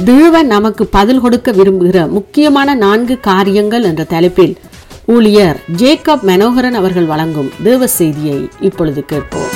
தேவன் நமக்கு பதில் கொடுக்க விரும்புகிற முக்கியமான நான்கு காரியங்கள் என்ற தலைப்பில் ஊழியர் ஜேக்கப் மனோகரன் அவர்கள் வழங்கும் தேவ செய்தியை இப்பொழுது கேட்போம்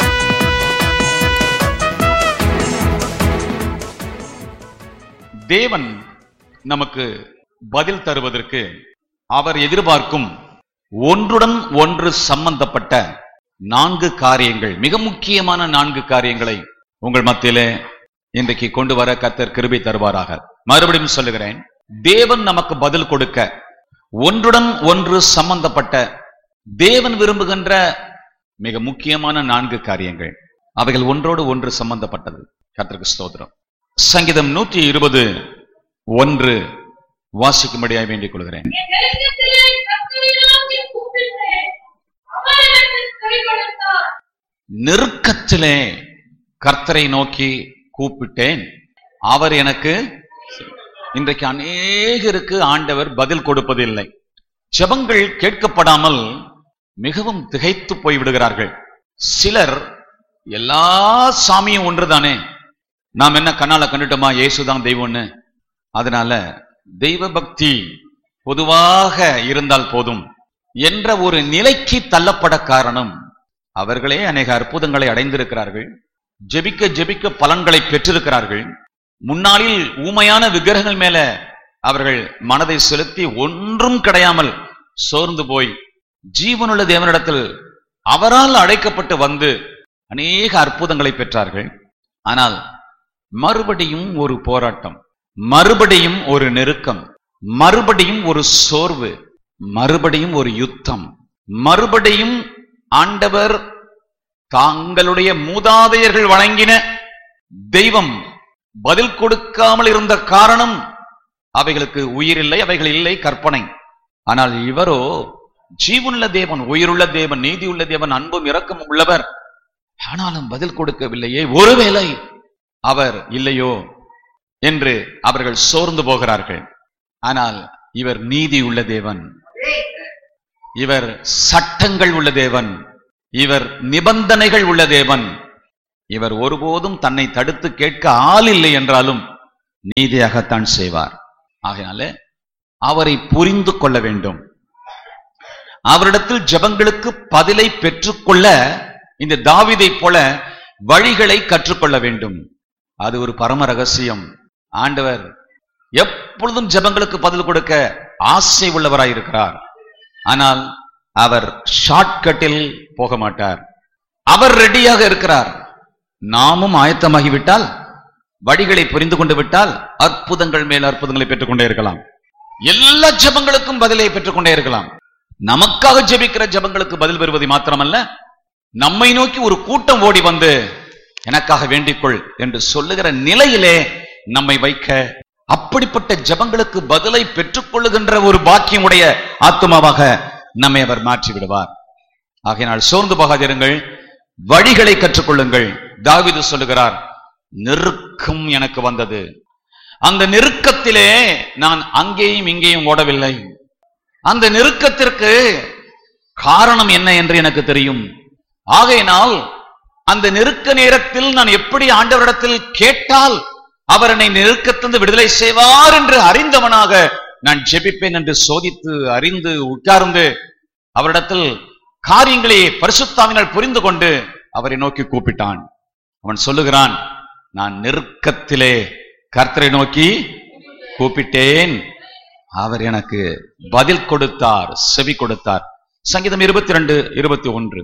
தேவன் நமக்கு பதில் தருவதற்கு அவர் எதிர்பார்க்கும் ஒன்றுடன் ஒன்று சம்பந்தப்பட்ட நான்கு காரியங்கள் மிக முக்கியமான நான்கு காரியங்களை உங்கள் மத்தியிலே இன்றைக்கு கொண்டு வர கர்த்தர் கிருபை தருவாராக மறுபடியும் சொல்லுகிறேன் தேவன் நமக்கு பதில் கொடுக்க ஒன்றுடன் ஒன்று சம்பந்தப்பட்ட தேவன் விரும்புகின்ற மிக முக்கியமான நான்கு காரியங்கள் அவைகள் ஒன்றோடு ஒன்று சம்பந்தப்பட்டது கர்த்தருக்கு ஸ்தோத்திரம் சங்கீதம் நூற்றி இருபது ஒன்று வாசிக்கும்படியாய் வேண்டிக் கொள்கிறேன் நெருக்கத்திலே கர்த்தரை நோக்கி கூப்பிட்டேன் அவர் எனக்கு நெருக்கத்திலே கர்த்தரை நோக்கி கூப்பிட்டேன் அவர் கை கொடுத்தார். எனக்கு இன்றைக்கு அநேகருக்கு ஆண்டவர் பதில் கொடுப்பதில்லை ஜெபங்கள் கேட்கப்படாமல் மிகவும் திகைத்து போய் விடுகிறார்கள் சிலர் எல்லா சாமியும் ஒன்றுதானே நாம் என்ன கண்ணால கண்டுட்டோமா இயேசுதான் தெய்வம்னு அதனால தெய்வ பக்தி பொதுவாக இருந்தால் போதும் என்ற ஒரு நிலைக்கு தள்ளப்பட காரணம் அவர்களே அநேக அற்புதங்களை அடைந்திருக்கிறார்கள் ஜெபிக்க ஜெபிக்க பலன்களை பெற்றிருக்கிறார்கள் முன்னாளில் ஊமையான விக்கிரகங்கள் மேல அவர்கள் மனதை செலுத்தி ஒன்றும் கிடையாமல் சோர்ந்து போய் ஜீவனுள்ள தேவனிடத்தில் அவரால் அழைக்கப்பட்டு வந்து அநேக அற்புதங்களை பெற்றார்கள் ஆனால் மறுபடியும் ஒரு போராட்டம் மறுபடியும் ஒரு நெருக்கம் மறுபடியும் ஒரு சோர்வு மறுபடியும் ஒரு யுத்தம் மறுபடியும் ஆண்டவர் தாங்களுடைய மூதாதையர்கள் வழங்கின தெய்வம் பதில் கொடுக்காமல் இருந்த காரணம் அவைகளுக்கு உயிர் இல்லை அவைகள் இல்லை கற்பனை ஆனால் இவரோ ஜீவனுள்ள தேவன் உயிருள்ள தேவன் நீதியுள்ள தேவன் அன்பும் இரக்கமும் உள்ளவர் ஆனாலும் பதில் கொடுக்கவில்லையே ஒருவேளை அவர் இல்லையோ என்று அவர்கள் சோர்ந்து போகிறார்கள் ஆனால் இவர் நீதி உள்ள தேவன் இவர் சட்டங்கள் உள்ள தேவன் இவர் நிபந்தனைகள் உள்ள தேவன் இவர் ஒருபோதும் தன்னை தடுத்து கேட்க ஆள் இல்லை என்றாலும் நீதியாகத்தான் செய்வார் ஆகையால அவரை புரிந்து கொள்ள வேண்டும் அவரிடத்தில் ஜெபங்களுக்கு பதிலை பெற்றுக்கொள்ள இந்த தாவீதை போல வழிகளை கற்றுக்கொள்ள வேண்டும் அது ஒரு பரம ரகசியம் ஆண்டவர் எப்பொழுதும் ஜெபங்களுக்கு பதில் கொடுக்க ஆசை உள்ளவராய் இருக்கிறார் ஆனால் அவர் ஷார்ட்கட்டில் போக மாட்டார் அவர் ரெடியாக இருக்கிறார் நாமும் ஆயத்தமாகிவிட்டால் வழிகளை புரிந்து கொண்டு விட்டால் அற்புதங்கள் மேல் அற்புதங்களை பெற்றுக்கொண்டே இருக்கலாம் எல்லா ஜெபங்களுக்கும் பதிலை பெற்றுக்கொண்டே இருக்கலாம் நமக்காக ஜெபிக்கிற ஜெபங்களுக்கு பதில் பெறுவது மாத்திரமல்ல நம்மை நோக்கி ஒரு கூட்டம் ஓடி வந்து எனக்காக வேண்டிக்கொள் என்று சொல்லுகிற நிலையிலே நம்மை வைக்க அப்படிப்பட்ட ஜெபங்களுக்கு பதிலை பெற்றுக்கொள்ளுகின்ற ஒரு பாக்கியமுடைய ஆத்மாவாக நம்மை அவர் மாற்றி விடுவார் ஆகையினால் சோர்ந்து போகாதிருங்கள் வழிகளை கற்றுக்கொள்ளுங்கள் தாவீது சொல்லுகிறார் நெருக்கம் எனக்கு வந்தது அந்த நெருக்கத்திலே நான் அங்கேயும் இங்கேயும் ஓடவில்லை அந்த நெருக்கத்திற்கு காரணம் என்ன என்று எனக்கு தெரியும் ஆகையினால் அந்த நெருக்க நேரத்தில் நான் எப்படி ஆண்டவரிடத்தில் கேட்டால் அவர் என்னை நெருக்கத்திலிருந்து விடுதலை செய்வார் என்று அறிந்தவனாக நான் ஜெபிப்பேன் என்று சோதித்து அறிந்து உட்கார்ந்து அவரிடத்தில் காரியங்களை பரிசுத்தாவினால் புரிந்து கொண்டு அவரை நோக்கி கூப்பிட்டான் அவன் சொல்லுகிறான் நான் நெருக்கத்திலே கர்த்தரை நோக்கி கூப்பிட்டேன் அவர் எனக்கு பதில் கொடுத்தார் செவி கொடுத்தார் சங்கீதம் இருபத்தி ரெண்டு இருபத்தி ஒன்று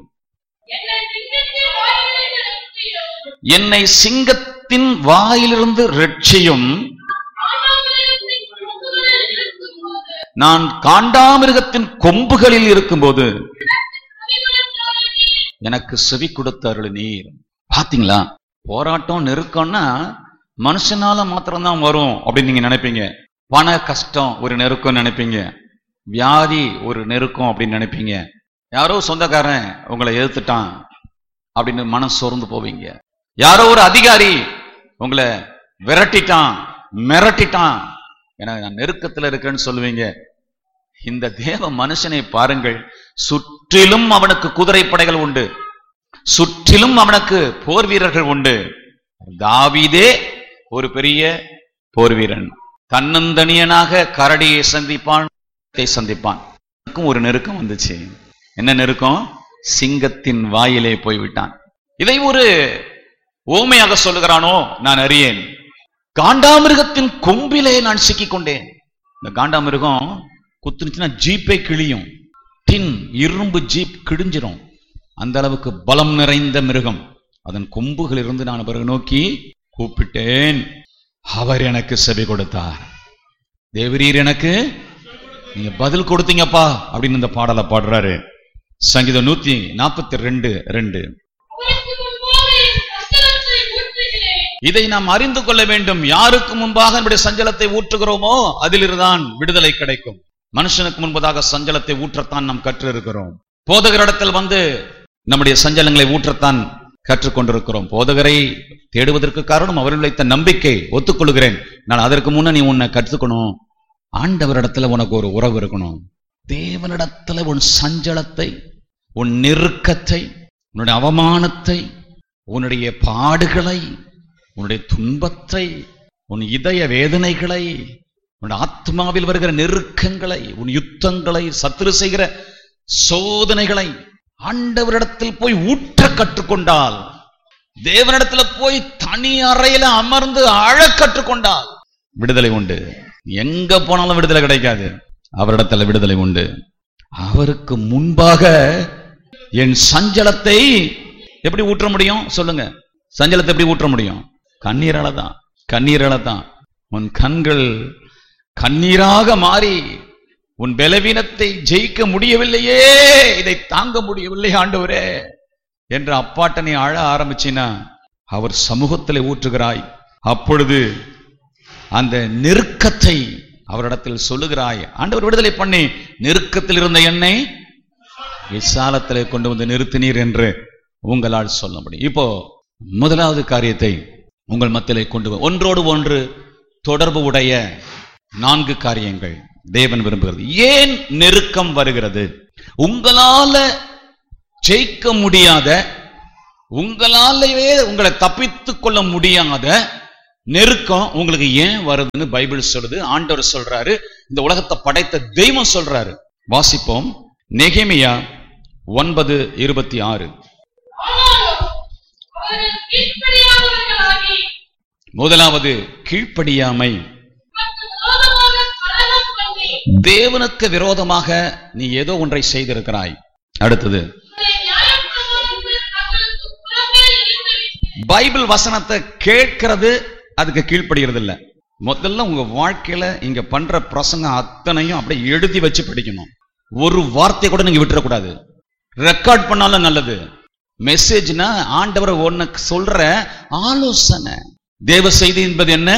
என்னை சிங்கத்தின் வாயிலிருந்து ரட்சியும். என்னை சிங்கத்தின் வாயிலிருந்து ரட்சியும் ஆனாமிருகத்தின் கொம்புகளில் இருக்கும்போது நான் காண்டாமிருகத்தின் கொம்புகளில் இருக்கும்போது அவிமலத்தாலே எனக்கு செவி கொடுத்த அருள் நீர் பாத்தீங்களா போராட்டம் நெருக்கம்னா மனுஷனால மாத்திரம்தான் வரும் அப்படின்னு நீங்க நினைப்பீங்க பண கஷ்டம் ஒரு நெருக்கம் நினைப்பீங்க வியாதி ஒரு நெருக்கம் அப்படின்னு நினைப்பீங்க யாரோ சொந்தக்காரன் உங்களை எதிர்த்துட்டான் அப்படின்னு மனம் சோர்ந்து போவீங்க யாரோ ஒரு அதிகாரி உங்களை விரட்டிட்டான் மிரட்டிட்டான் எனக்கு நான் நெருக்கத்துல இருக்கேன்னு சொல்லுவீங்க இந்த தேவ மனுஷனை பாருங்கள் சுற்றிலும் அவனுக்கு குதிரை படைகள் உண்டு சுற்றிலும் அவனுக்கு போர் வீரர்கள் உண்டு தாவீதே ஒரு பெரிய போர் வீரன் தன்னந்தனியனாக கரடியை சந்திப்பான் சிங்கத்தை சந்திப்பான் எனக்கும் ஒரு நெருக்கம் வந்துச்சு என்ன நெருக்கம் சிங்கத்தின் வாயிலே போய்விட்டான் இதை ஒரு ஓமையாக சொல்லுகிறானோ நான் அறியேன் காண்டாமிருகத்தின் கொம்பிலே நான் சிக்கிக் கொண்டேன் இந்த காண்டாமிருகம் குத்துனுச்சுன்னா ஜீப்பே கிழியும் டின் இரும்பு ஜீப் கிழிஞ்சிரும் அந்த அளவுக்கு பலம் நிறைந்த மிருகம் அதன் கொம்புகளிலிருந்து நான் பிறகு நோக்கி கூப்பிட்டேன் அவர் எனக்கு செவி கொடுத்தார் தேவரீர் எனக்கு நீங்க பதில் கொடுத்தீங்கப்பா அப்படின்னு இந்த பாடலை பாடுறாரு சங்கீதம் நூத்தி நாற்பத்தி ரெண்டு ரெண்டு அவருக்கு முன்பாக என் சஞ்சலத்தை ஊற்றுகிறேன் இதை நாம் அறிந்து கொள்ள வேண்டும் யாருக்கு முன்பாக நம்முடைய சஞ்சலத்தை ஊற்றுகிறோமோ அதிலிருந்தான் விடுதலை கிடைக்கும் மனுஷனுக்கு முன்பதாக சஞ்சலத்தை ஊற்றத்தான் நாம் கற்று இருக்கிறோம் போதகரிடத்தில் வந்து நம்முடைய சஞ்சலங்களை ஊற்றத்தான் கற்றுக்கொண்டிருக்கிறோம் போதகரை தேடுவதற்கு காரணம் அவர்கள் வைத்த நம்பிக்கை ஒத்துக்கொள்கிறேன் நான் அதற்கு முன்ன நீ உன்னை கற்றுக்கணும் ஆண்டவரிடத்துல உனக்கு ஒரு உறவு இருக்கணும் தேவனிடத்துல உன் சஞ்சலத்தை உன் நெருக்கத்தை உன்னுடைய அவமானத்தை உன்னுடைய பாடுகளை உன்னுடைய துன்பத்தை உன் இதய வேதனைகளை உன் ஆத்மாவில் வருகிற நெருக்கங்களை உன் யுத்தங்களை சத்துரு செய்கிற சோதனைகளை ஆண்டவரிடத்தில் போய் ஊற்ற கற்றுக்கொண்டால் தேவனிடத்துல போய் தனி அறையில அமர்ந்து அழ கற்றுக்கொண்டால் விடுதலை உண்டு எங்க போனாலும் விடுதலை கிடைக்காது அவரிடத்துல விடுதலை உண்டு அவருக்கு முன்பாக என் சஞ்சலத்தை எப்படி ஊற்ற முடியும் சொல்லுங்க சஞ்சலத்தை எப்படி ஊற்ற முடியும் கண்ணீரால தான் கண்ணீரால தான் உன் கண்கள் கண்ணீராக மாறி உன் பலவீனத்தை ஜெயிக்க முடியவில்லையே இதை தாங்க முடியவில்லை ஆண்டவரே என்று அப்பாட்ட நீ அழ ஆரம்பிச்சினா அவர் சமூகத்தில் ஊற்றுகிறாய் அப்பொழுது அந்த நெருக்கத்தை அவரிடத்தில் சொல்லுகிறாய் ஆண்டவர் விடுதலை பண்ணி நெருக்கத்தில் இருந்த என்னை விசாலத்திலே கொண்டு வந்து நிறுத்தினீர் என்று உங்களால் சொல்ல முடியும் இப்போ முதலாவது காரியத்தை உங்கள் மத்தியிலே கொண்டு வ- ஒன்றோடு ஒன்று தொடர்பு உடைய நான்கு காரியங்கள் தேவன் விரும்புகிறது ஏன் நெருக்கம் வருகிறது உங்களால ஜெயிக்க முடியாத உங்களாலேயே உங்களை தப்பித்துக் கொள்ள முடியாத நெருக்கம் உங்களுக்கு ஏன் வருதுன்னு பைபிள் சொல்லுது ஆண்டவர் சொல்றாரு இந்த உலகத்தை படைத்த தெய்வம் சொல்றாரு வாசிப்போம் நெகேமியா ஒன்பது இருபத்தி ஆறு ஆனாலும் அவர்கள் கீழ்ப்படியாதவர்களாகி முதலாவது கீழ்ப்படியாமை உமக்கு விரோதமாக கலகம் பண்ணி தேவனுக்கு விரோதமாக நீ ஏதோ ஒன்றை செய்திருக்கிறாய் அடுத்தது உம்முடைய நியாயப்பிரமாணங்கள் தங்களுக்கு புறம்பே இருந்துவிட்டு பைபிள் வசனத்தை கேட்கிறது அதுக்கு கீழ்ப்படுகிறது இல்ல முதல்ல உங்க வாழ்க்கையில இங்க பண்ற பிரசங்கம் அத்தனையும் அப்படியே எழுதி வச்சு படிக்கணும் ஒரு வார்த்தை கூட நீங்க விட்டுறக்கூடாது ரெக்கார்ட் பண்ணாலும் நல்லது மெசேஜ்னா ஆண்டவர் உனக்கு சொல்ற ஆலோசனை தேவ செய்தி என்பது என்ன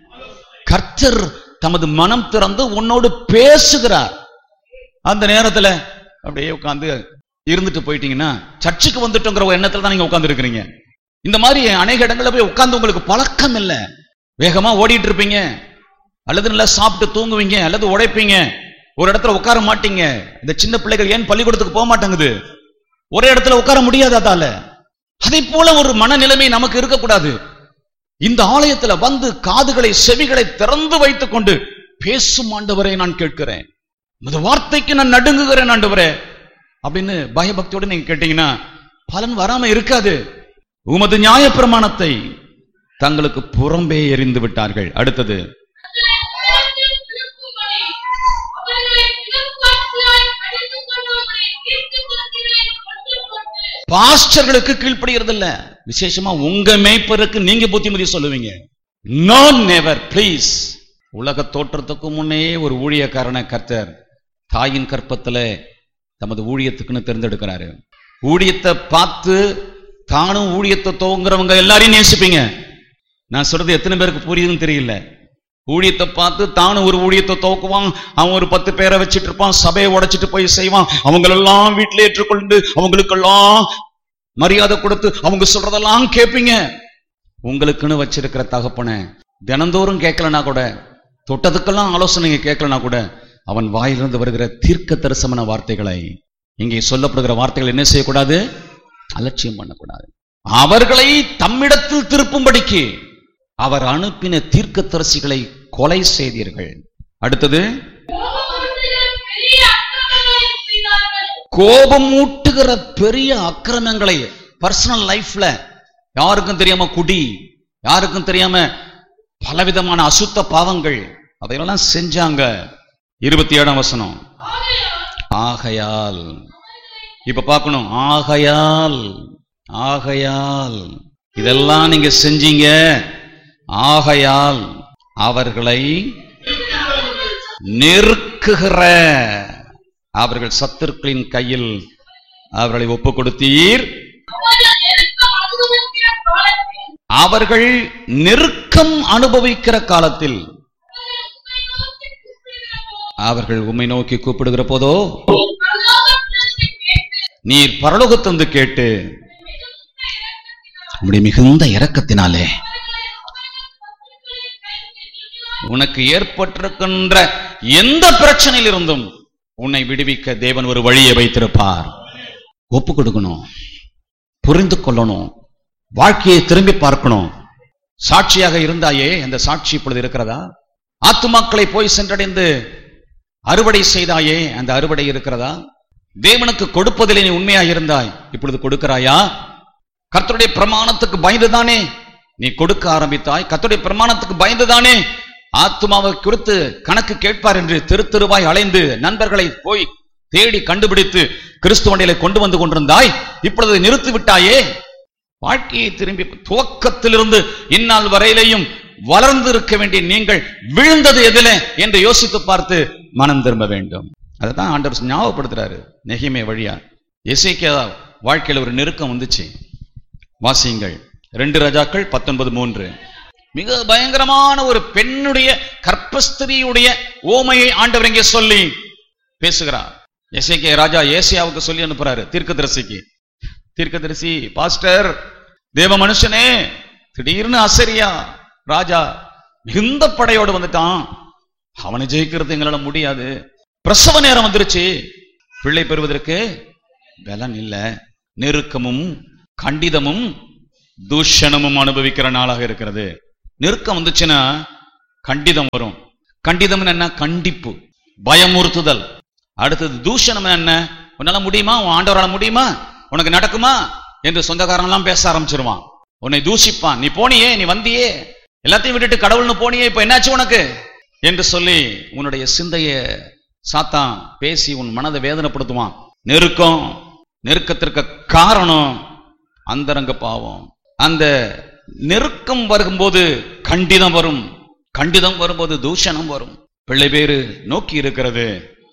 கர்த்தர் தமது மனம் திறந்து உன்னோடு பேசுகிறார் அந்த நேரத்துல அப்படியே உட்கார்ந்து இருந்துட்டு போயிட்டீங்கன்னா சர்ச்சுக்கு வந்துட்டோங்கிற ஒரு எண்ணத்துல தான் நீங்க உட்கார்ந்து இருக்கிறீங்க இந்த மாதிரி அநேக இடங்கள்ல போய் உட்கார்ந்து உங்களுக்கு பழக்கம் இல்ல வேகமா ஓடிட்டு இருப்பீங்க அல்லது நல்லா சாப்பிட்டு தூங்குவீங்க அல்லது உழைப்பீங்க ஒரு இடத்துல உட்கார மாட்டீங்க இந்த சின்ன பிள்ளைகள் ஏன் பள்ளிக்கூடத்துக்கு போக மாட்டாங்குது ஒரே இடத்துல உட்கார முடியாது அதால அதை போல ஒரு மனநிலைமை நமக்கு இருக்கக்கூடாது இந்த ஆலயத்துல வந்து காதுகளை செவிகளை திறந்து வைத்துக் கொண்டு பேசும் ஆண்டவரை நான் கேட்கிறேன் இந்த வார்த்தைக்கு நான் நடுங்குகிறேன் ஆண்டவரே அப்படின்னு பயபக்தியோட நீங்க கேட்டீங்கன்னா பலன் வராம இருக்காது உமது நியாயப்பிரமாணத்தை தங்களுக்கு புறம்பே எறிந்து விட்டார்கள் அடுத்தது அவர்களை உள்ளத்தில் திருப்பும்படி அவர்களை பிறப்பாட்சியாய் அழித்துக் கொண்டு உம்முடைய தீர்க்கதரிசிகளை கொண்டு கொண்டு பாஸ்டர்களுக்கு கீழ்ப்படுகிறது இல்ல விசேஷமா உங்க மேய்ப்பருக்கு நீங்க புத்திமதி சொல்லுவீங்க நோ நெவர் ப்ளீஸ் உலக தோற்றத்துக்கு முன்னே ஒரு ஊழியக்காரனை கர்த்தர் தாயின் கற்பத்துல தமது ஊழியத்துக்குன்னு தேர்ந்தெடுக்கிறாரு ஊழியத்தை பார்த்து தானும் ஊழியத்தை துவங்குறவங்க எல்லாரையும் நேசிப்பீங்க நான் சொல்றது எத்தனை பேருக்கு புரியுதுன்னு தெரியல ஊழியத்தை பார்த்து தானும் ஒரு ஊழியத்தை துவக்குவான் அவன் ஒரு பத்து பேரை வச்சிட்டு இருப்பான் சபையை உடைச்சிட்டு போய் செய்வான் அவங்களெல்லாம் வீட்டில் ஏற்றுக்கொண்டு அவங்களுக்கெல்லாம் மரியாதை கொடுத்து அவங்க சொல்றதெல்லாம் கேட்பீங்க உங்களுக்குன்னு வச்சிருக்கிற தகப்பனை தினந்தோறும் கேட்கலனா கூட தொட்டதுக்கெல்லாம் ஆலோசனைங்க கேட்கலனா கூட அவன் வாயிலிருந்து வருகிற தீர்க்க தரிசமன வார்த்தைகளை இங்கே சொல்லப்படுகிற வார்த்தைகள் என்ன செய்யக்கூடாது அலட்சியம் பண்ணக்கூடாது அவர்களை தம்மிடத்தில் திருப்பும்படிக்கு அவர் அனுப்பின தீர்க்கதரிசிகளை கொலை செய்தீர்கள் அடுத்தது கோபம் பெரிய கோபம் ஊட்டுகிற அக்கிரமங்களை செய்தார்கள் பெரிய அக்கிரமங்களை பர்சனல் லைஃப்ல யாருக்கும் தெரியாம குடி யாருக்கும் தெரியாம பலவிதமான அசுத்த பாவங்கள் அதையெல்லாம் செஞ்சாங்க இருபத்தி ஏழாம் வசனம் ஆகையால் இப்ப பார்க்கணும் ஆகையால் ஆகையால் இதெல்லாம் நீங்க செஞ்சீங்க ஆகையால் அவர்களை நெருக்குகிற அவர்கள் சத்துருக்களின் கையில் அவர்களை ஒப்பு கொடுத்தீர் அவர்கள் நெருக்கம் அனுபவிக்கிற காலத்தில் அவர்கள் நெருக்கம் அனுபவிக்கிற காலத்தில் அவர்கள் உம்மை நோக்கி கூப்பிடுகிற போதோ நீர் பரலோகத்தந்து கேட்டு உம்முடைய மிகுந்த இரக்கத்தினாலே உனக்கு ஏற்பட்டிருக்கின்ற எந்த பிரச்சனையில் இருந்தும் உன்னை விடுவிக்க தேவன் ஒரு வழியை வைத்திருப்பார் ஒப்பு கொடுக்கணும் புரிந்து கொள்ளணும் வாழ்க்கையை திரும்பி பார்க்கணும் சாட்சியாக இருந்தாயே அந்த சாட்சி இப்பொழுது இருக்கிறதா ஆத்துமாக்களை போய் சென்றடைந்து அறுவடை செய்தாயே அந்த அறுவடை இருக்கிறதா தேவனுக்கு கொடுப்பதிலே நீ உண்மையாக இருந்தாய் இப்பொழுது கொடுக்கிறாயா கர்த்தருடைய பிரமாணத்துக்கு பயந்துதானே நீ கொடுக்க ஆரம்பித்தாய் கர்த்தருடைய பிரமாணத்துக்கு பயந்துதானே ஆத்மாவை குறித்து கணக்கு கேட்பார் என்று தெரு தெருவாய் அலைந்து நண்பர்களை போய் தேடி கண்டுபிடித்து கிறிஸ்துவண்டிகளை கொண்டு வந்து கொண்டிருந்தாய் இப்பொழுது நிறுத்தி விட்டாயே வாழ்க்கையை திரும்பி துவக்கத்திலிருந்து இந்நாள் வரையிலையும் வளர்ந்து இருக்க வேண்டிய நீங்கள் விழுந்தது எதில என்று யோசித்து பார்த்து மனம் திரும்ப வேண்டும் அதுதான் ஆண்டவர் ஞாபகப்படுத்துறாரு நெகிமே வழியா எசேக்கியா வாழ்க்கையில ஒரு நெருக்கம் வந்துச்சு வாசியுங்கள் ரெண்டு ராஜாக்கள் பத்தொன்பது மூன்று மிக பயங்கரமான ஒரு பெண்ணுடைய கற்பஸ்திரியுடைய ஓமையை ஆண்டவர் இங்கே சொல்லி பேசுகிறார் எசேக்கியா ராஜா ஏசியாவுக்கு சொல்லி அனுப்புறாரு தீர்க்கதரிசிக்கு தீர்க்கதரிசி பாஸ்டர் தேவ மனுஷனே திடீர்னு அசரியா ராஜா மிகுந்த படையோடு வந்துட்டான் அவனை ஜெயிக்கிறது எங்களால முடியாது பிரசவ நேரம் வந்துருச்சு பிள்ளை பெறுவதற்கு பலன் இல்ல நெருக்கமும் கண்டிதமும் தூஷணமும் அனுபவிக்கிற நாளாக இருக்கிறது நெருக்கம் வந்துச்சுன்னா கண்டிதம் வரும் கண்டிதம் என்ன கண்டிப்பு பயமுறுத்துதல் அடுத்தது தூஷணம் என்ன உன்னால முடியுமா உன் ஆண்டவரால முடியுமா உனக்கு நடக்குமா என்று சொந்தக்காரன் எல்லாம் பேச ஆரம்பிச்சிருவான் உன்னை தூஷிப்பான் நீ போனியே நீ வந்தியே எல்லாத்தையும் விட்டுட்டு கடவுள்னு போனியே இப்ப என்னாச்சு உனக்கு என்று சொல்லி உன்னுடைய சிந்தைய சாத்தான் பேசி உன் மனதை வேதனைப்படுத்துவான் நெருக்கம் நெருக்கத்திற்கு காரணம் அந்தரங்க பாவம் அந்த நெருக்கம் வரும்போது கண்டிதம் வரும் கண்டிதம் வரும்போது தூஷணம் வரும் பிள்ளை பேரு நோக்கி இருக்கிறது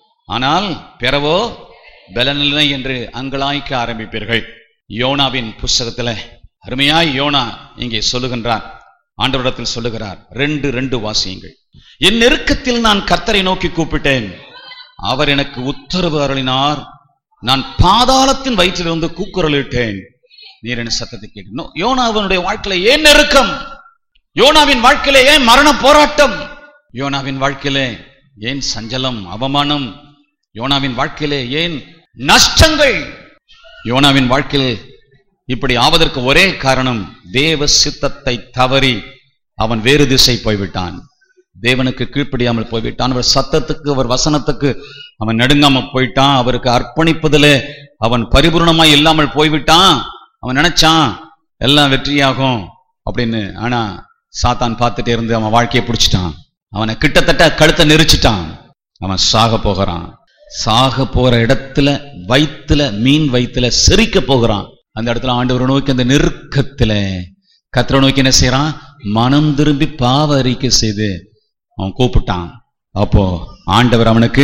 ஆனால் பெறவோ பலனில்லை என்று அங்கலாய்க்க ஆரம்பிப்பீர்கள் யோனாவின் புஸ்தகத்துல அருமையாய் யோனா இங்கே சொல்லுகின்றார் ஆண்டவரிடத்தில் சொல்லுகிறார் ரெண்டு ரெண்டு வாசியுங்கள் என் நெருக்கத்தில் நான் கர்த்தரை நோக்கி கூப்பிட்டேன் அவர் எனக்கு உத்தரவு அருளினார் நான் பாதாளத்தின் வயிற்றிலிருந்து கூக்குரலிட்டேன் நீர் என்ன சத்தத்தை கேட்கணும் யோனாவினுடைய வாழ்க்கையில ஏன் நெருக்கம் யோனாவின் வாழ்க்கையில ஏன் மரண போராட்டம் யோனாவின் வாழ்க்கையில ஏன் சஞ்சலம் அவமானம் யோனாவின் வாழ்க்கையிலே ஏன் நஷ்டங்கள் யோனாவின் வாழ்க்கையில் இப்படி ஆவதற்கு ஒரே காரணம் தேவ சித்தத்தை தவறி அவன் வேறு திசை போய்விட்டான் தேவனுக்கு கீழ்ப்படியாமல் போய்விட்டான் அவர் சத்தத்துக்கு அவர் வசனத்துக்கு அவன் நடுங்காம போயிட்டான் அவருக்கு அர்ப்பணிப்பதிலே அவன் பரிபூர்ணமாய் இல்லாமல் போய்விட்டான் அவன் நினைச்சான் எல்லாம் வெற்றியாகும் அப்படின்னு ஆனா சாத்தான் பார்த்துட்டே இருந்து அவன் வாழ்க்கையை பிடிச்சிட்டான் அவனை கிட்டத்தட்ட கழுத்தை நெரிச்சிட்டான் அவன் சாக போகிறான் சாக போற இடத்துல வயித்துல மீன் வயித்துல செரிக்க போகிறான் அந்த இடத்துல ஆண்டவரை நோக்கி அந்த நெருக்கத்துல கத்திர நோக்கி என்ன செய்யறான் மனம் திரும்பி பாவ அறிக்கை செய்து அவன் கூப்பிட்டான் அப்போ ஆண்டவர் அவனுக்கு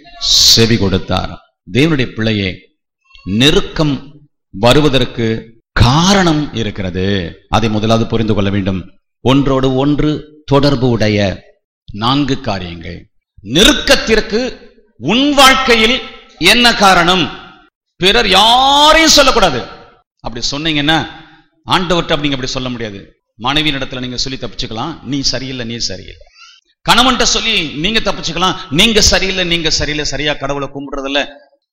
செவி கொடுத்தார் தேவனுடைய பிள்ளையே நெருக்கம் வருவதற்கு காரணம் இருக்கிறது அதை முதலாவது புரிந்து கொள்ள வேண்டும் ஒன்றோடு ஒன்று தொடர்பு உடைய நான்கு காரியங்கள் நெருக்கத்திற்கு உன் வாழ்க்கையில் என்ன காரணம் பிறர் யாரையும் சொல்லக்கூடாது அப்படி சொன்னீங்கன்னா ஆண்டவர்கிட்ட அப்படிங்க அப்படி சொல்ல முடியாது மனைவியின் இடத்துல நீங்க சொல்லி தப்பிச்சுக்கலாம் நீ சரியில்லை நீ சரியில்லை கணவன்கிட்ட சொல்லி நீங்க தப்பிச்சுக்கலாம் நீங்க சரியில்லை நீங்க சரியில்லை சரியா கடவுளை கும்பிடுறதில்ல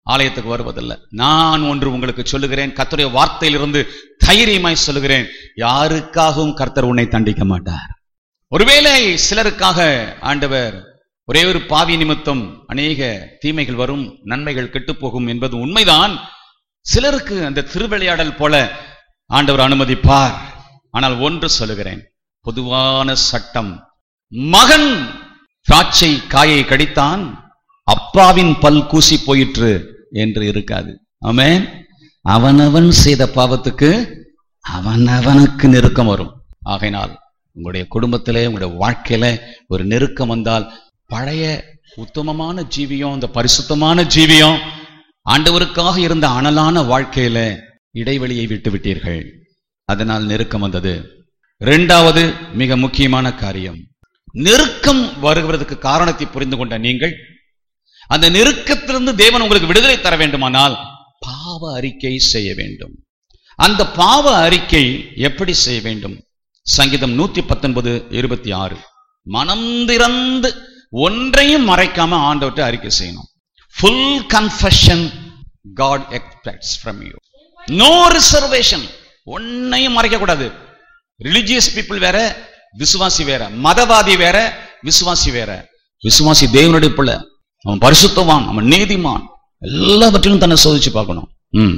ஆலயத்துக்கு வருவதில்லை நான் ஒன்று உங்களுக்கு சொல்லுகிறேன் கர்த்தருடைய வார்த்தையிலிருந்து தைரியமாய் சொல்லுகிறேன் யாருக்காகவும் கர்த்தர் உன்னை தண்டிக்க மாட்டார் ஒருவேளை சிலருக்காக ஆண்டவர் ஒரே ஒரு பாவி நிமித்தம் அநேக தீமைகள் வரும் நன்மைகள் கெட்டுப் போகும் என்பது உண்மைதான் சிலருக்கு அந்த திருவிளையாடல் போல ஆண்டவர் அனுமதிப்பார் ஆனால் ஒன்று சொல்லுகிறேன் பொதுவான சட்டம் மகன் திராட்சை காயை கடித்தான் அப்பாவின் பல் கூசி போயிற்று என்று இருக்காது ஆமென் அவனவன் செய்த பாவத்துக்கு அவனவனுக்கு நெருக்கம் வரும் ஆகையினால் உங்களுடைய குடும்பத்திலே உங்களுடைய வாழ்க்கையில ஒரு நெருக்கம் வந்தால் பழைய உத்தமமான ஜீவியம் இந்த பரிசுத்தமான ஜீவியம் ஆண்டவருக்காக இருந்த அனலான வாழ்க்கையில இடைவெளியை விட்டு விட்டீர்கள் அதனால் நெருக்கம் வந்தது இரண்டாவது மிக முக்கியமான காரியம் நெருக்கம் வருகிறதுக்கு காரணத்தை புரிந்து கொண்ட நீங்கள் அந்த நெருக்கத்திலிருந்து தேவன் உங்களுக்கு விடுதலை தர வேண்டுமானால் பாவ அறிக்கை செய்ய வேண்டும் அந்த பாவ அறிக்கை எப்படி செய்ய வேண்டும் சங்கீதம் நூத்தி பத்தொன்பது இருபத்தி ஆறு மனம் திறந்து ஒன்றையும் மறைக்காம ஆண்டவர்கிட்ட அறிக்கை செய்யணும் full confession God expects from you no reservation ஒன்னையும் மறைக்க கூடாது ரிலிஜியஸ் பீப்புள் வேற விசுவாசி வேற மதவாதி வேற விசுவாசி வேற விசுவாசி தேவனுடைய பிள்ளை அவன் பரிசுத்தவான் அவன் நீதிமான் எல்லாவற்றிலும் தன்னை சோதிச்சு பார்க்கணும் ம்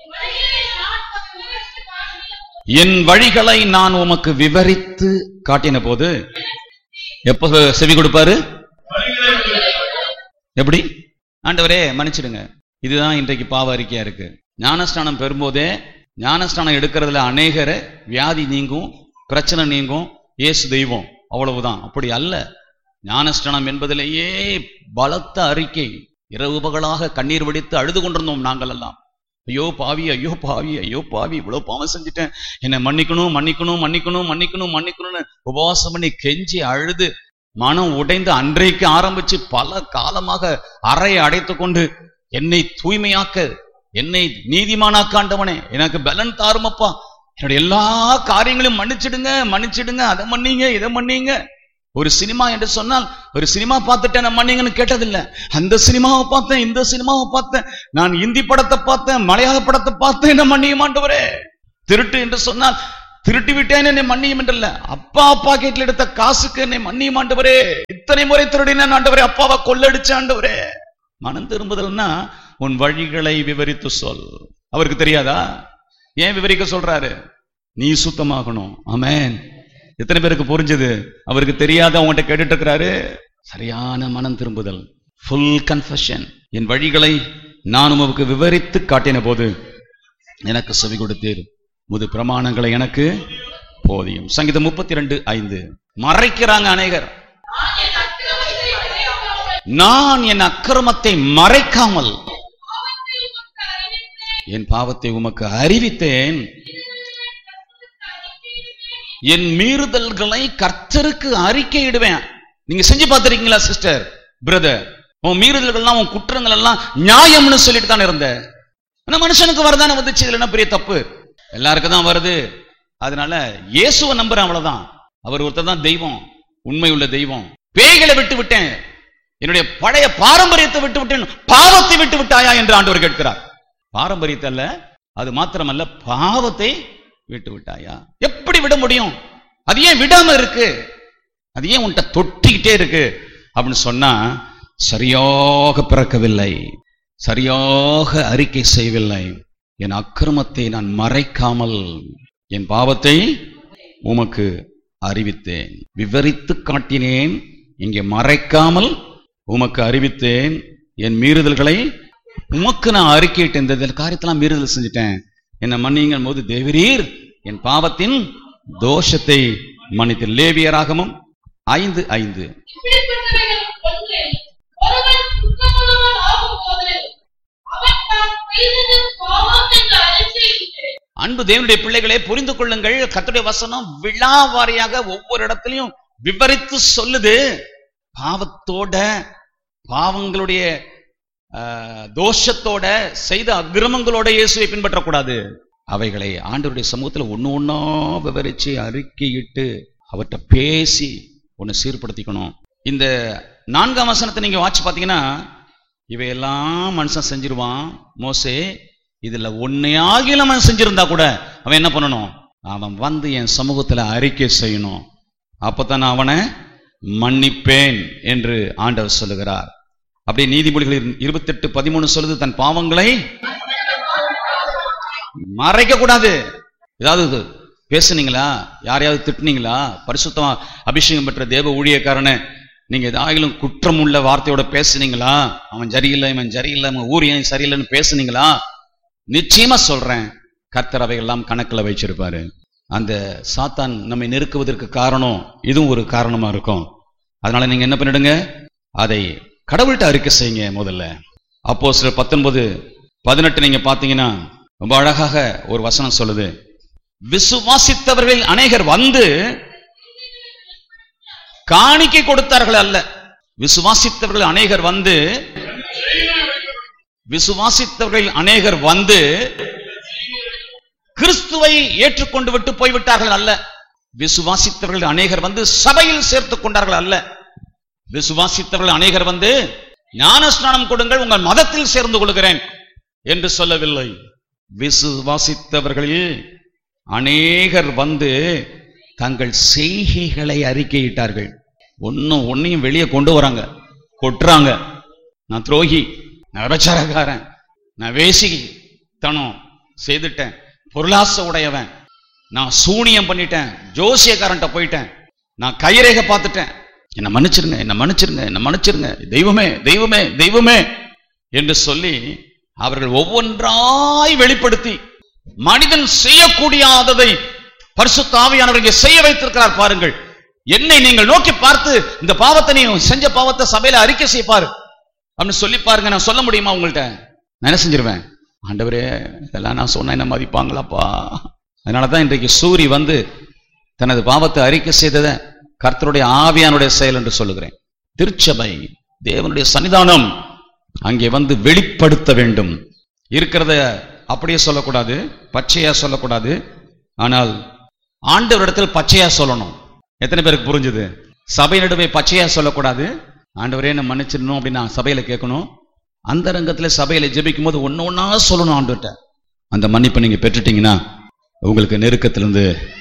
என் வழிகளை நான் உமக்கு விவரித்து காட்டின போது எப்ப செவி கொடுப்பாரு எப்படி ஆண்டவரே மன்னிச்சிடுங்க இதுதான் இன்றைக்கு பாவ அறிக்கையா இருக்கு ஞானஸ்நானம் பெறும்போதே ஞானஸ்நானம் எடுக்கிறதுல அநேகர வியாதி நீங்கும் பிரச்சனை நீங்கும் இயேசு தெய்வம் அவ்வளவுதான் அப்படி அல்ல ஞானஸ்நானம் என்பதிலேயே பலத்த அறிக்கை இரவு பகலாக கண்ணீர் வெடித்து அழுது கொண்டிருந்தோம் நாங்கள் எல்லாம் ஐயோ பாவி ஐயோ பாவி ஐயோ பாவி இவ்வளவு பாவம் செஞ்சுட்டேன் என்னை மன்னிக்கணும் மன்னிக்கணும் மன்னிக்கணும் மன்னிக்கணும் மன்னிக்கணும்னு உபவாசம் பண்ணி கெஞ்சி அழுது மனம் உடைந்து அன்றைக்கு ஆரம்பிச்சு பல காலமாக அறையை அடைத்து கொண்டு என்னை தூய்மையாக்க என்னை நீதிமானாக்காண்டவனே எனக்கு பலன் தாருமப்பா என்னுடைய எல்லா காரியங்களையும் மன்னிச்சிடுங்க மன்னிச்சிடுங்க அதை மன்னிங்க இதை மன்னிங்க ஒரு சினிமா என்று சொன்னால் ஒரு சினிமா பார்த்துட்டேன் நான் மன்னிங்கன்னு கேட்டதில்லை அந்த சினிமாவை பார்த்தேன் இந்த சினிமாவை பார்த்தேன் நான் இந்தி படத்தை பார்த்தேன் மலையாள படத்தை பார்த்தேன் என்ன மன்னிய மாட்டவரே திருட்டு என்று சொன்னால் திருட்டு விட்டேன் என்னை மன்னியும் என்றல்ல அப்பா பாக்கெட்ல எடுத்த காசுக்கு என்னை மன்னியும் ஆண்டவரே இத்தனை முறை திருடினேன் ஆண்டவரே அப்பாவை கொள்ளடிச்ச ஆண்டவரே மனம் திரும்புதல்னா உன் வழிகளை விவரித்து சொல் அவருக்கு தெரியாதா ஏன் விவரிக்க சொல்றாரு நீ சுத்தமாகணும் ஆமென் எத்தனை பேருக்கு புரிஞ்சது அவருக்கு தெரியாத உங்கள்கிட்ட கேட்டுட்டு இருக்கிறாரு சரியான மனம் திரும்புதல் ஃபுல் கன்ஃபஷன் என் வழிகளை நான் உமக்கு விவரித்து காட்டின போது எனக்கு செவி கொடுத்தீர் முது பிரமாணங்களை எனக்கு போதியும் சங்கீதம் முப்பத்தி ரெண்டு ஐந்து மறைக்கிறாங்க அநேகர் நான் என் அக்கிரமத்தை மறைக்காமல் என் பாவத்தை உமக்கு அறிவித்தேன் என் மீறுதல்களை கர்த்தருக்கு அறிக்கையிடுவேன் நீங்க செஞ்சு பார்த்திருக்கீங்களா சிஸ்டர் பிரதர் உன் மீறுதல்கள்லாம் உன் குற்றங்கள் எல்லாம் நியாயம்னு சொல்லிட்டு தானே இருந்த ஆனா மனுஷனுக்கு வரதானே வந்துச்சு இதுல என்ன பெரிய தப்பு எல்லாருக்கும் தான் வருது அதனால இயேசுவை நம்புறேன் அவ்வளவுதான் அவர் ஒருத்தர் தான் தெய்வம் உண்மை உள்ள தெய்வம் பேய்களை விட்டு விட்டேன் என்னுடைய பழைய பாரம்பரியத்தை விட்டு விட்டேன் பாவத்தை விட்டு விட்டாயா என்று ஆண்டவர் கேட்கிறார் பாரம்பரியத்தை அல்ல அது மாத்திரமல்ல பாவத்தை விட்டு விட்டாயா எப்படி விட முடியும் அது ஏன் விடாம இருக்கு அது ஏன் உன்கிட்ட தொட்டிக்கிட்டே இருக்கு அப்படின்னு சொன்னா சரியாக பிறக்கவில்லை சரியாக அறிக்கை செய்யவில்லை என் அக்கிரமத்தை நான் மறைக்காமல் என் பாவத்தை உமக்கு அறிவித்தேன் விவரித்து காட்டினேன் இங்கே மறைக்காமல் உமக்கு அறிவித்தேன் என் மீறுதல்களை உமக்கு நான் அறிக்கையிட்டேன் இந்த இந்த காரியத்தெல்லாம் மீறுதல் செஞ்சுட்டேன் என்னை மன்னிங்கள் போது தேவரீர் என் பாவத்தின் தோஷத்தை மன்னித்து லேவியராகமும் ஐந்து ஐந்து இப்படிப்பட்டவைகள் ஒன்று ஒருவன் குற்றமுள்ளவன் ஆகும்போது அவன் தான் செய்தது பாவம் என்று அறிக்கையிட்டு அன்பு தேவனுடைய பிள்ளைகளே புரிந்து கொள்ளுங்கள் கர்த்தருடைய வசனம் விழா வாரியாக ஒவ்வொரு இடத்துலையும் விவரித்து சொல்லுது பாவத்தோட பாவங்களுடைய ஆஹ், தோஷத்தோட செய்த அக்கிரமங்களோட இயேசுவை பின்பற்றக்கூடாது அவைகளை ஆண்டவருடைய சமூகத்துல ஒண்ணு ஒண்ணா விவரிச்சு அறிக்கையிட்டு அவர்கிட்ட பேசி ஒன்னு சீர்படுத்திக்கணும் இந்த நான்காம் வசனத்தை நீங்க வாட்சி பார்த்தீங்கன்னா இவையெல்லாம் மனுஷன் செஞ்சிருவான் மோசே இதுல ஒன்னையாகில அவன் செஞ்சிருந்தா கூட அவன் என்ன பண்ணணும் அவன் வந்து என் சமூகத்துல அறிக்கை செய்யணும் அப்பதான் நான் அவனை மன்னிப்பேன் என்று ஆண்டவர் சொல்லுகிறார் அப்படியே நீதிமொழிகள் இருபத்தெட்டு பதிமூணு சொல்லுது தன் பாவங்களை மறைக்க கூடாது ஏதாவது பேசுனீங்களா யாரையாவது திட்டுனீங்களா பரிசுத்தமா அபிஷேகம் பெற்ற தேவ ஊழியக்காரனை நீங்க ஏதாயிலும் குற்றம் உள்ள வார்த்தையோட பேசுனீங்களா அவன் சரியில்லை இவன் சரியில்லை அவன் ஊரியன் சரியில்லைன்னு பேசுனீங்களா நிச்சயமா சொல்றேன் கர்த்தர் அவையெல்லாம் கணக்குல வச்சிருப்பாரு அந்த சாத்தான் நம்மை நெருக்குவதற்கு காரணம் இதுவும் ஒரு காரணமா இருக்கும் அதனால நீங்க என்ன பண்ணிடுங்க அதை கடவுள்கிட்ட அறிக்கை செய்யுங்க முதல்ல அப்போ சில பத்தொன்பது பதினெட்டு நீங்க பாத்தீங்கன்னா ரொம்ப அழகாக ஒரு வசனம் சொல்லுது விசுவாசித்தவர்கள் அநேகர் வந்து காணிக்கை கொடுத்தார்கள் அல்ல விசுவாசித்தவர்கள் அநேகர் வந்து விசுவாசித்தவர்கள் அநேகர் வந்து கிறிஸ்துவை ஏற்றுக்கொண்டு விட்டு போய்விட்டார்கள் அல்ல விசுவாசித்தவர்கள் அநேகர் வந்து சபையில் சேர்த்துக் கொண்டார்கள் அல்ல விசுவாசித்தவர்கள் அநேகர் வந்து ஞானஸ்நானம் கொடுங்கள் உங்கள் மதத்தில் சேர்ந்து கொள்கிறேன் என்று சொல்லவில்லை விசுவாசித்தவர்களில் அநேகர் வந்து தங்கள் செய்கைகளை அறிக்கையிட்டார்கள் ஒன்னும் ஒன்னையும் வெளியே கொண்டு வராங்க கொட்டுறாங்க நான் துரோகி நான் விபச்சாரக்காரன் நான் வேசி தனம் செய்துட்டேன் பொருளாசை உடையவன் நான் சூனியம் பண்ணிட்டேன் ஜோசியக்காரன்ட்ட போயிட்டேன் நான் கைரேகை பார்த்துட்டேன் என்னை மன்னிச்சிருங்க என்னை மன்னிச்சிருங்க என்னை மன்னிச்சிருங்க தெய்வமே தெய்வமே தெய்வமே என்று சொல்லி அவர்கள் ஒவ்வொன்றாய் வெளிப்படுத்தி மனிதன் செய்யக்கூடியாததை பரிசுத்த ஆவியானவர் இங்கே செய்ய வைத்திருக்கிறார் பாருங்கள் என்னை நீங்கள் நோக்கி பார்த்து இந்த பாவத்தை நீ செஞ்ச பாவத்தை சபையில அறிக்கை செய்ய பாரு அப்படின்னு சொல்லி பாருங்க நான் சொல்ல முடியுமா உங்கள்ட்ட நான் என்ன செஞ்சிருவேன் ஆண்டவரே இதெல்லாம் நான் சொன்னா என்ன மதிப்பாங்களாப்பா அதனாலதான் இன்றைக்கு சூரி வந்து தனது பாவத்தை அறிக்கை செய்ததை கர்த்தருடைய ஆவியானுடைய செயல் என்று சொல்லுகிறேன் திருச்சபை தேவனுடைய சன்னிதானம் அங்கே வந்து வெளிப்படுத்த வேண்டும் இருக்கிறத அப்படியே சொல்லக்கூடாது பச்சையா சொல்லக்கூடாது ஆனால் ஆண்டவரிடத்தில் பச்சையா சொல்லணும் எத்தனை பேருக்கு புரிஞ்சுது சபை நடுவே பச்சையா சொல்லக்கூடாது ஆண்டவரே என்ன மன்னிச்சிடணும் அப்படின்னு நான் சபையில கேட்கணும் அந்த ரங்கத்துல சபையில ஜெபிக்கும் போது ஒன்னு ஒன்னா சொல்லணும் ஆண்டுகிட்ட அந்த மன்னிப்பை நீங்க பெற்றுட்டீங்கன்னா உங்களுக்கு நெருக்கத்திலிருந்து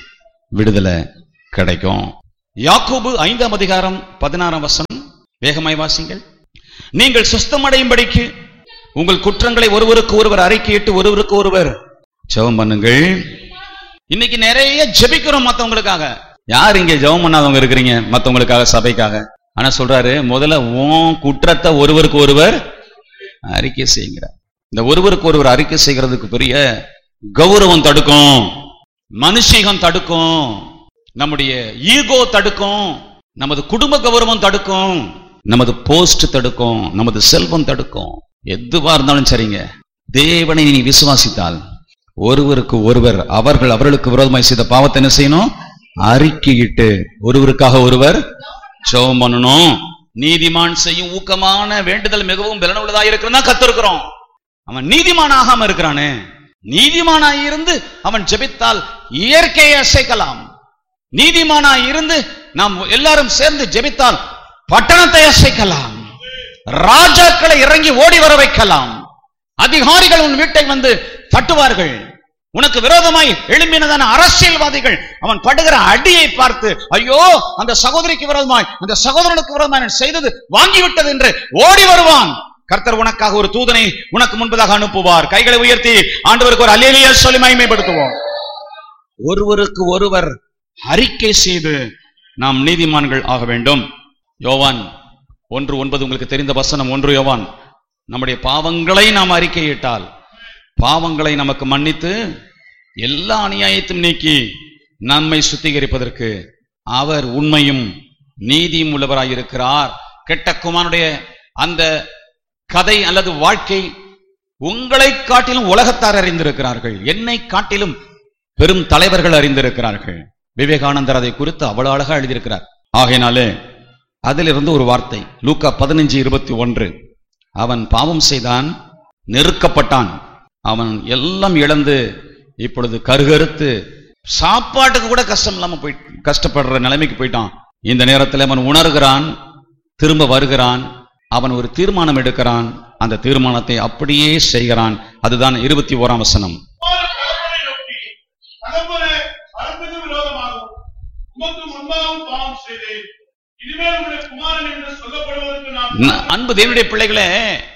விடுதலை கிடைக்கும் யாக்கோபு ஐந்தாம் அதிகாரம் பதினாறாம் வசனம் வேகமாய் வாசிங்கள் நீங்கள் சுஸ்தமடையும்படிக்கு உங்கள் குற்றங்களை ஒருவருக்கு ஒருவர் அறிக்கையிட்டு ஒருவருக்கு ஒருவர் ஜெபம் பண்ணுங்கள் இன்னைக்கு நிறைய ஜெபிக்கிறோம் மத்தவங்களுக்காக யார் இங்க ஜெபம் பண்ணாதவங்க இருக்கிறீங்க மத்தவங்களுக்காக சபைக்காக ஆனா சொல்றாரு முதல்ல உன் குற்றத்தை ஒருவருக்கு ஒருவர் அறிக்கை செய்கிறார் இந்த ஒருவருக்கு ஒருவர் அறிக்கை செய்கிறதுக்கு பெரிய கௌரவம் தடுக்கும் மனுஷீகம் தடுக்கும் நம்முடைய ஈகோ தடுக்கும் நமது குடும்ப கௌரவம் தடுக்கும் நமது போஸ்ட் தடுக்கும் நமது செல்வம் தடுக்கும் எதுவா இருந்தாலும் சரிங்க தேவனை நீ விசுவாசித்தால் ஒருவருக்கு ஒருவர் அவர்கள் அவர்களுக்கு விரோதமாய் செய்த பாவத்தை என்ன செய்யணும் அறிக்கையிட்டு ஒருவருக்காக ஒருவர் ஜெபம் பண்ணணும் நீதிமான் செய்யும் ஊக்கமான வேண்டுதல் மிகவும் பலனுள்ளதாக இருக்கிறதா கத்திருக்கிறோம் அவன் நீதிமானாகாம இருக்கிறானே நீதிமானாய் இருந்து அவன் ஜெபித்தால் இயற்கையை அசைக்கலாம் நீதிமானாய் இருந்து நாம் எல்லாரும் சேர்ந்து ஜெபித்தால் பட்டணத்தை அசைக்கலாம் ராஜாக்களை இறங்கி ஓடி வர வைக்கலாம் அதிகாரிகள் உன் வீட்டை வந்து தட்டுவார்கள் உனக்கு விரோதமாய் எழும்பினதான அரசியல்வாதிகள் அவன் படுகிற அடியை பார்த்து ஐயோ அந்த சகோதரிக்கு விரோதமாய் அந்த சகோதரனுக்கு விரோதமாய் நான் செய்தது வாங்கிவிட்டது என்று ஓடி வருவான் கர்த்தர் உனக்காக ஒரு தூதனை உனக்கு முன்பதாக அனுப்புவார் கைகளை உயர்த்தி ஆண்டவருக்கு ஒரு அலேலியா சொல்லி மகிமைப்படுத்துவோம் ஒருவருக்கு ஒருவர் அறிக்கை செய்து நாம் நீதிமான்கள் ஆக வேண்டும் யோவான் ஒன்று ஒன்பது உங்களுக்கு தெரிந்த வசனம் ஒன்று யோவான் நம்முடைய பாவங்களை நாம் அறிக்கையிட்டால் பாவங்களை நமக்கு மன்னித்து எல்லா அநியாயத்தையும் நீக்கி நம்மை சுத்திகரிப்பதற்கு அவர் உண்மையும் நீதியும் உள்ளவராயிருக்கிறார் கெட்ட குமாரனுடைய அந்த கதை அல்லது வாழ்க்கை உங்களை காட்டிலும் உலகத்தார் அறிந்திருக்கிறார்கள் என்னை காட்டிலும் பெரும் தலைவர்கள் அறிந்திருக்கிறார்கள் விவேகானந்தர் அதை குறித்து அவ்வளவு அழகா எழுதியிருக்கிறார் ஆகையினாலே அதிலிருந்து ஒரு வார்த்தை லூக்கா பதினஞ்சு இருபத்தி ஒன்று அவன் பாவம் செய்தான் நெருக்கப்பட்டான் அவன் எல்லாம் இழந்து இப்பொழுது கருகருத்து சாப்பாட்டுக்கு கூட கஷ்டம் இல்லாம போய் கஷ்டப்படுற நிலைமைக்கு போயிட்டான் இந்த நேரத்தில் அவன் உணர்கிறான் திரும்ப வருகிறான் அவன் ஒரு தீர்மானம் எடுக்கிறான் அந்த தீர்மானத்தை அப்படியே செய்கிறான் அதுதான் இருபத்தி ஓராம் வசனம் குமாரன் தகப்பனை நோக்கி தகப்பனே அறத்துக்கு விரோதமாகவும் உமக்கு முன்பாகவும் பாவம் செய்தேன் இனிமேல் உடைய குமாரன் என்று சொல்லப்படுவதற்கு நான் ந- அன்பு தேவனுடைய பிள்ளைகளே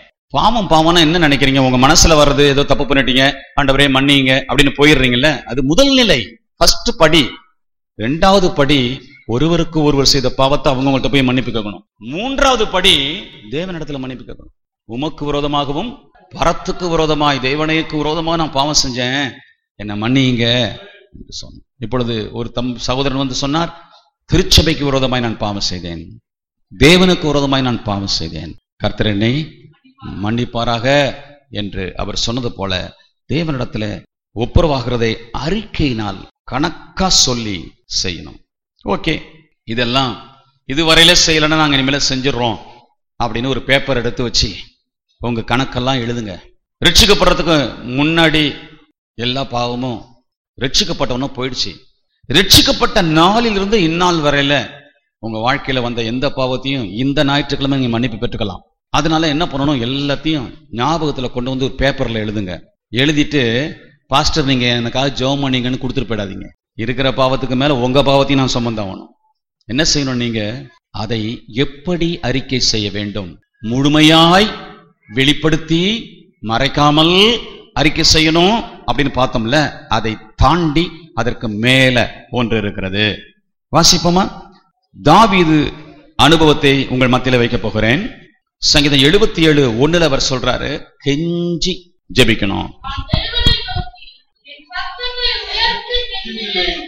பாவம் பாவம்னா என்ன நினைக்கிறீங்க உங்க மனசுல வர்றது ஏதோ தப்பு பண்ணிட்டீங்க ஆண்டவரே மன்னிங்க அப்படின்னு போயிடுறீங்கல்ல அது முதல் நிலை ஃபர்ஸ்ட் படி ரெண்டாவது படி ஒருவருக்கு ஒருவர் செய்த பாவத்தை அவங்கள்ட்ட போய் மன்னிப்பு கேட்கணும் மூன்றாவது படி தேவனிடத்துல மன்னிப்பு கேட்கணும் உமக்கு விரோதமாகவும் பரத்துக்கு விரோதமாய் தேவனைக்கு விரோதமாக நான் பாவம் செஞ்சேன் என்னை மன்னிங்க என்று சொன்னார் இப்பொழுது ஒரு தம் சகோதரன் வந்து சொன்னார் திருச்சபைக்கு விரோதமாய் நான் பாவம் செய்தேன் தேவனுக்கு விரோதமாய் நான் பாவம் செய்தேன் கர்த்தர் என்னை மன்னிப்பாராக என்று அவர் சொன்னது போல தேவனிடத்துல ஒப்புரவாகிறதை அறிக்கையினால் கணக்கா சொல்லி செய்யணும் ஓகே இதெல்லாம் இதுவரையில செய்யலைன்னா நாங்க இனிமேல செஞ்சிடறோம் அப்படின்னு ஒரு பேப்பர் எடுத்து வச்சு உங்க கணக்கெல்லாம் எழுதுங்க ரட்சிக்கப்படுறதுக்கு முன்னாடி எல்லா பாவமும் ரட்சிக்கப்பட்டவனும் போயிடுச்சு ரட்சிக்கப்பட்ட நாளிலிருந்து இந்நாள் வரையில உங்க வாழ்க்கையில வந்த எந்த பாவத்தையும் இந்த ஞாயிற்றுக்கிழமை நீங்க மன்னிப்பு பெற்றுக்கலாம் அதனால என்ன பண்ணணும் எல்லாத்தையும் ஞாபகத்துல கொண்டு வந்து ஒரு பேப்பர்ல எழுதுங்க எழுதிட்டு பாஸ்டர் நீங்க எனக்காக ஜெபம் பண்ணீங்கன்னு கொடுத்துட்டு போயிடாதீங்க இருக்கிற பாவத்துக்கு மேல உங்க பாவத்தையும் நான் சுமந்தாகணும் என்ன செய்யணும் நீங்க அதை எப்படி அறிக்கை செய்ய வேண்டும் முழுமையாய் வெளிப்படுத்தி மறைக்காமல் அறிக்கை செய்யணும் அப்படின்னு பார்த்தோம்ல அதை தாண்டி அதற்கு மேல ஒன்று இருக்கிறது வாசிப்போமா தாவீது அனுபவத்தை உங்கள் மத்தியில வைக்க போகிறேன் சங்கீதம் எழுபத்தி ஏழு ஒண்ணுல அவர் சொல்றாரு கெஞ்சி ஜெபிக்கணும் நான் தேவனை நோக்கி என் சத்தத்தை உயர்த்தி கெஞ்சினேன்.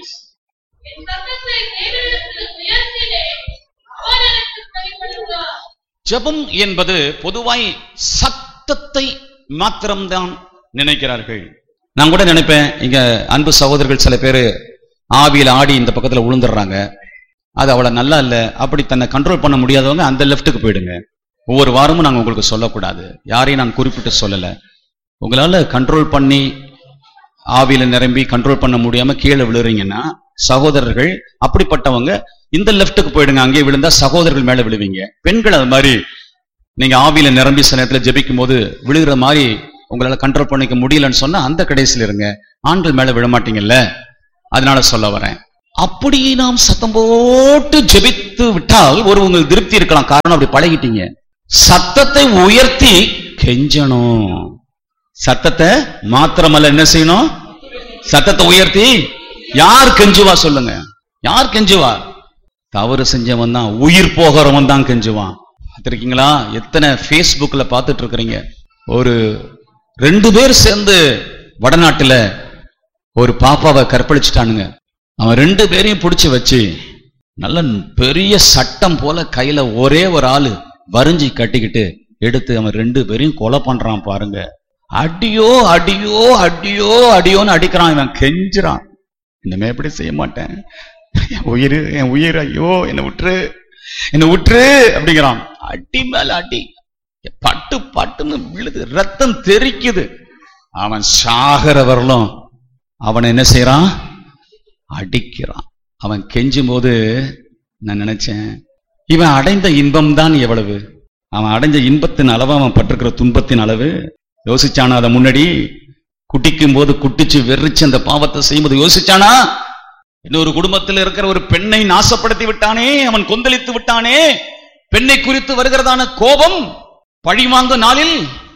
என் சத்தத்தை தேவனிடத்தில் உயர்த்தினேன். அவர் எனக்கு செவிமடுத்தார். ஜெபம் என்பது பொதுவாய் சத்தத்தை மாத்திரம்தான் நினைக்கிறார்கள் நான் கூட நினைப்பேன் இங்க அன்பு சகோதரர்கள் சில பேர் ஆவியில ஆடி இந்த பக்கத்துல விழுந்துடுறாங்க அது அவ்வளவு நல்லா இல்ல அப்படி தன்னை கண்ட்ரோல் பண்ண முடியாதவங்க அந்த லெஃப்ட்டுக்கு போயிடுங்க ஒவ்வொரு வாரமும் நாங்க உங்களுக்கு சொல்லக்கூடாது யாரையும் நான் குறிப்பிட்டு சொல்லல உங்களால கண்ட்ரோல் பண்ணி ஆவியில நிரம்பி கண்ட்ரோல் பண்ண முடியாம கீழே விழுறீங்கன்னா சகோதரர்கள் அப்படிப்பட்டவங்க இந்த லெஃப்ட்டுக்கு போயிடுங்க அங்கேயே விழுந்தா சகோதரர்கள் மேல விழுவீங்க பெண்கள் அது மாதிரி நீங்க ஆவியில நிரம்பி சில நேரத்துல ஜெபிக்கும் போது விழுகிற மாதிரி உங்களால கண்ட்ரோல் பண்ணிக்க முடியலன்னு சொன்னா அந்த கடைசியில இருங்க ஆண்கள் மேல விழ மாட்டீங்கல்ல அதனால சொல்ல வரேன் அப்படி நாம் சத்தம் போட்டு ஜெபித்து விட்டால் ஒரு உங்களுக்கு திருப்தி இருக்கலாம் காரணம் அப்படி பழகிட்டீங்க சத்தத்தை உயர்த்தி கெஞ்சணும் சத்தத்தை மாத்திரமல்ல என்ன செய்யணும் சத்தத்தை உயர்த்தி யார் கெஞ்சுவா சொல்லுங்க யார் கெஞ்சுவா தவறு செஞ்சவன் தான் உயிர் போகிறவன் தான் கெஞ்சுவான் பார்த்திருக்கீங்களா எத்தனை ஃபேஸ்புக்ல பார்த்துட்டு இருக்கிறீங்க ஒரு ரெண்டு பேர் சேர்ந்து வடநாட்டுல ஒரு பாப்பாவை கற்பழிச்சிட்டானுங்க அவன் ரெண்டு பேரையும் பிடிச்சு வச்சு நல்ல பெரிய சட்டம் போல கையில ஒரே ஒரு ஆளு வரிஞ்சி கட்டிக்கிட்டு எடுத்து அவன் ரெண்டு பேரையும் கொலை பண்றான் பாருங்க அடியோ அடியோ அடியோ அடியோன்னு அடிக்கிறான் இவன் கெஞ்சுறான் இனிமே எப்படி செய்ய மாட்டேன் என் உயிர் என் உயிர் ஐயோ என்னை விட்டுரு என்னை விட்டுரு அப்படிங்கிறான் அடி மேல அடி பட்டு பட்டுன்னு விழுது ரத்தம் தெறிக்குது அவன் சாகிற வரலும் அவனை என்ன செய்யறான் அடிக்கிறான் அவன் கெஞ்சும் போது நான் நினைச்சேன் இவன் அடைந்த இன்பம் தான் எவ்வளவு அவன் அடைஞ்ச இன்பத்தின் அளவு அவன் பட்டிருக்கிற துன்பத்தின் அளவு யோசிச்சானா அதை முன்னாடி குட்டிக்கும் போது குட்டிச்சு வெறிச்சு அந்த பாவத்தை செய்யும்போது யோசிச்சானா இன்னொரு குடும்பத்தில் இருக்கிற ஒரு பெண்ணை நாசப்படுத்தி விட்டானே அவன் கொந்தளித்து விட்டானே பெண்ணை குறித்து வருகிறதான கோபம் பழிவாங்கும் நாளில்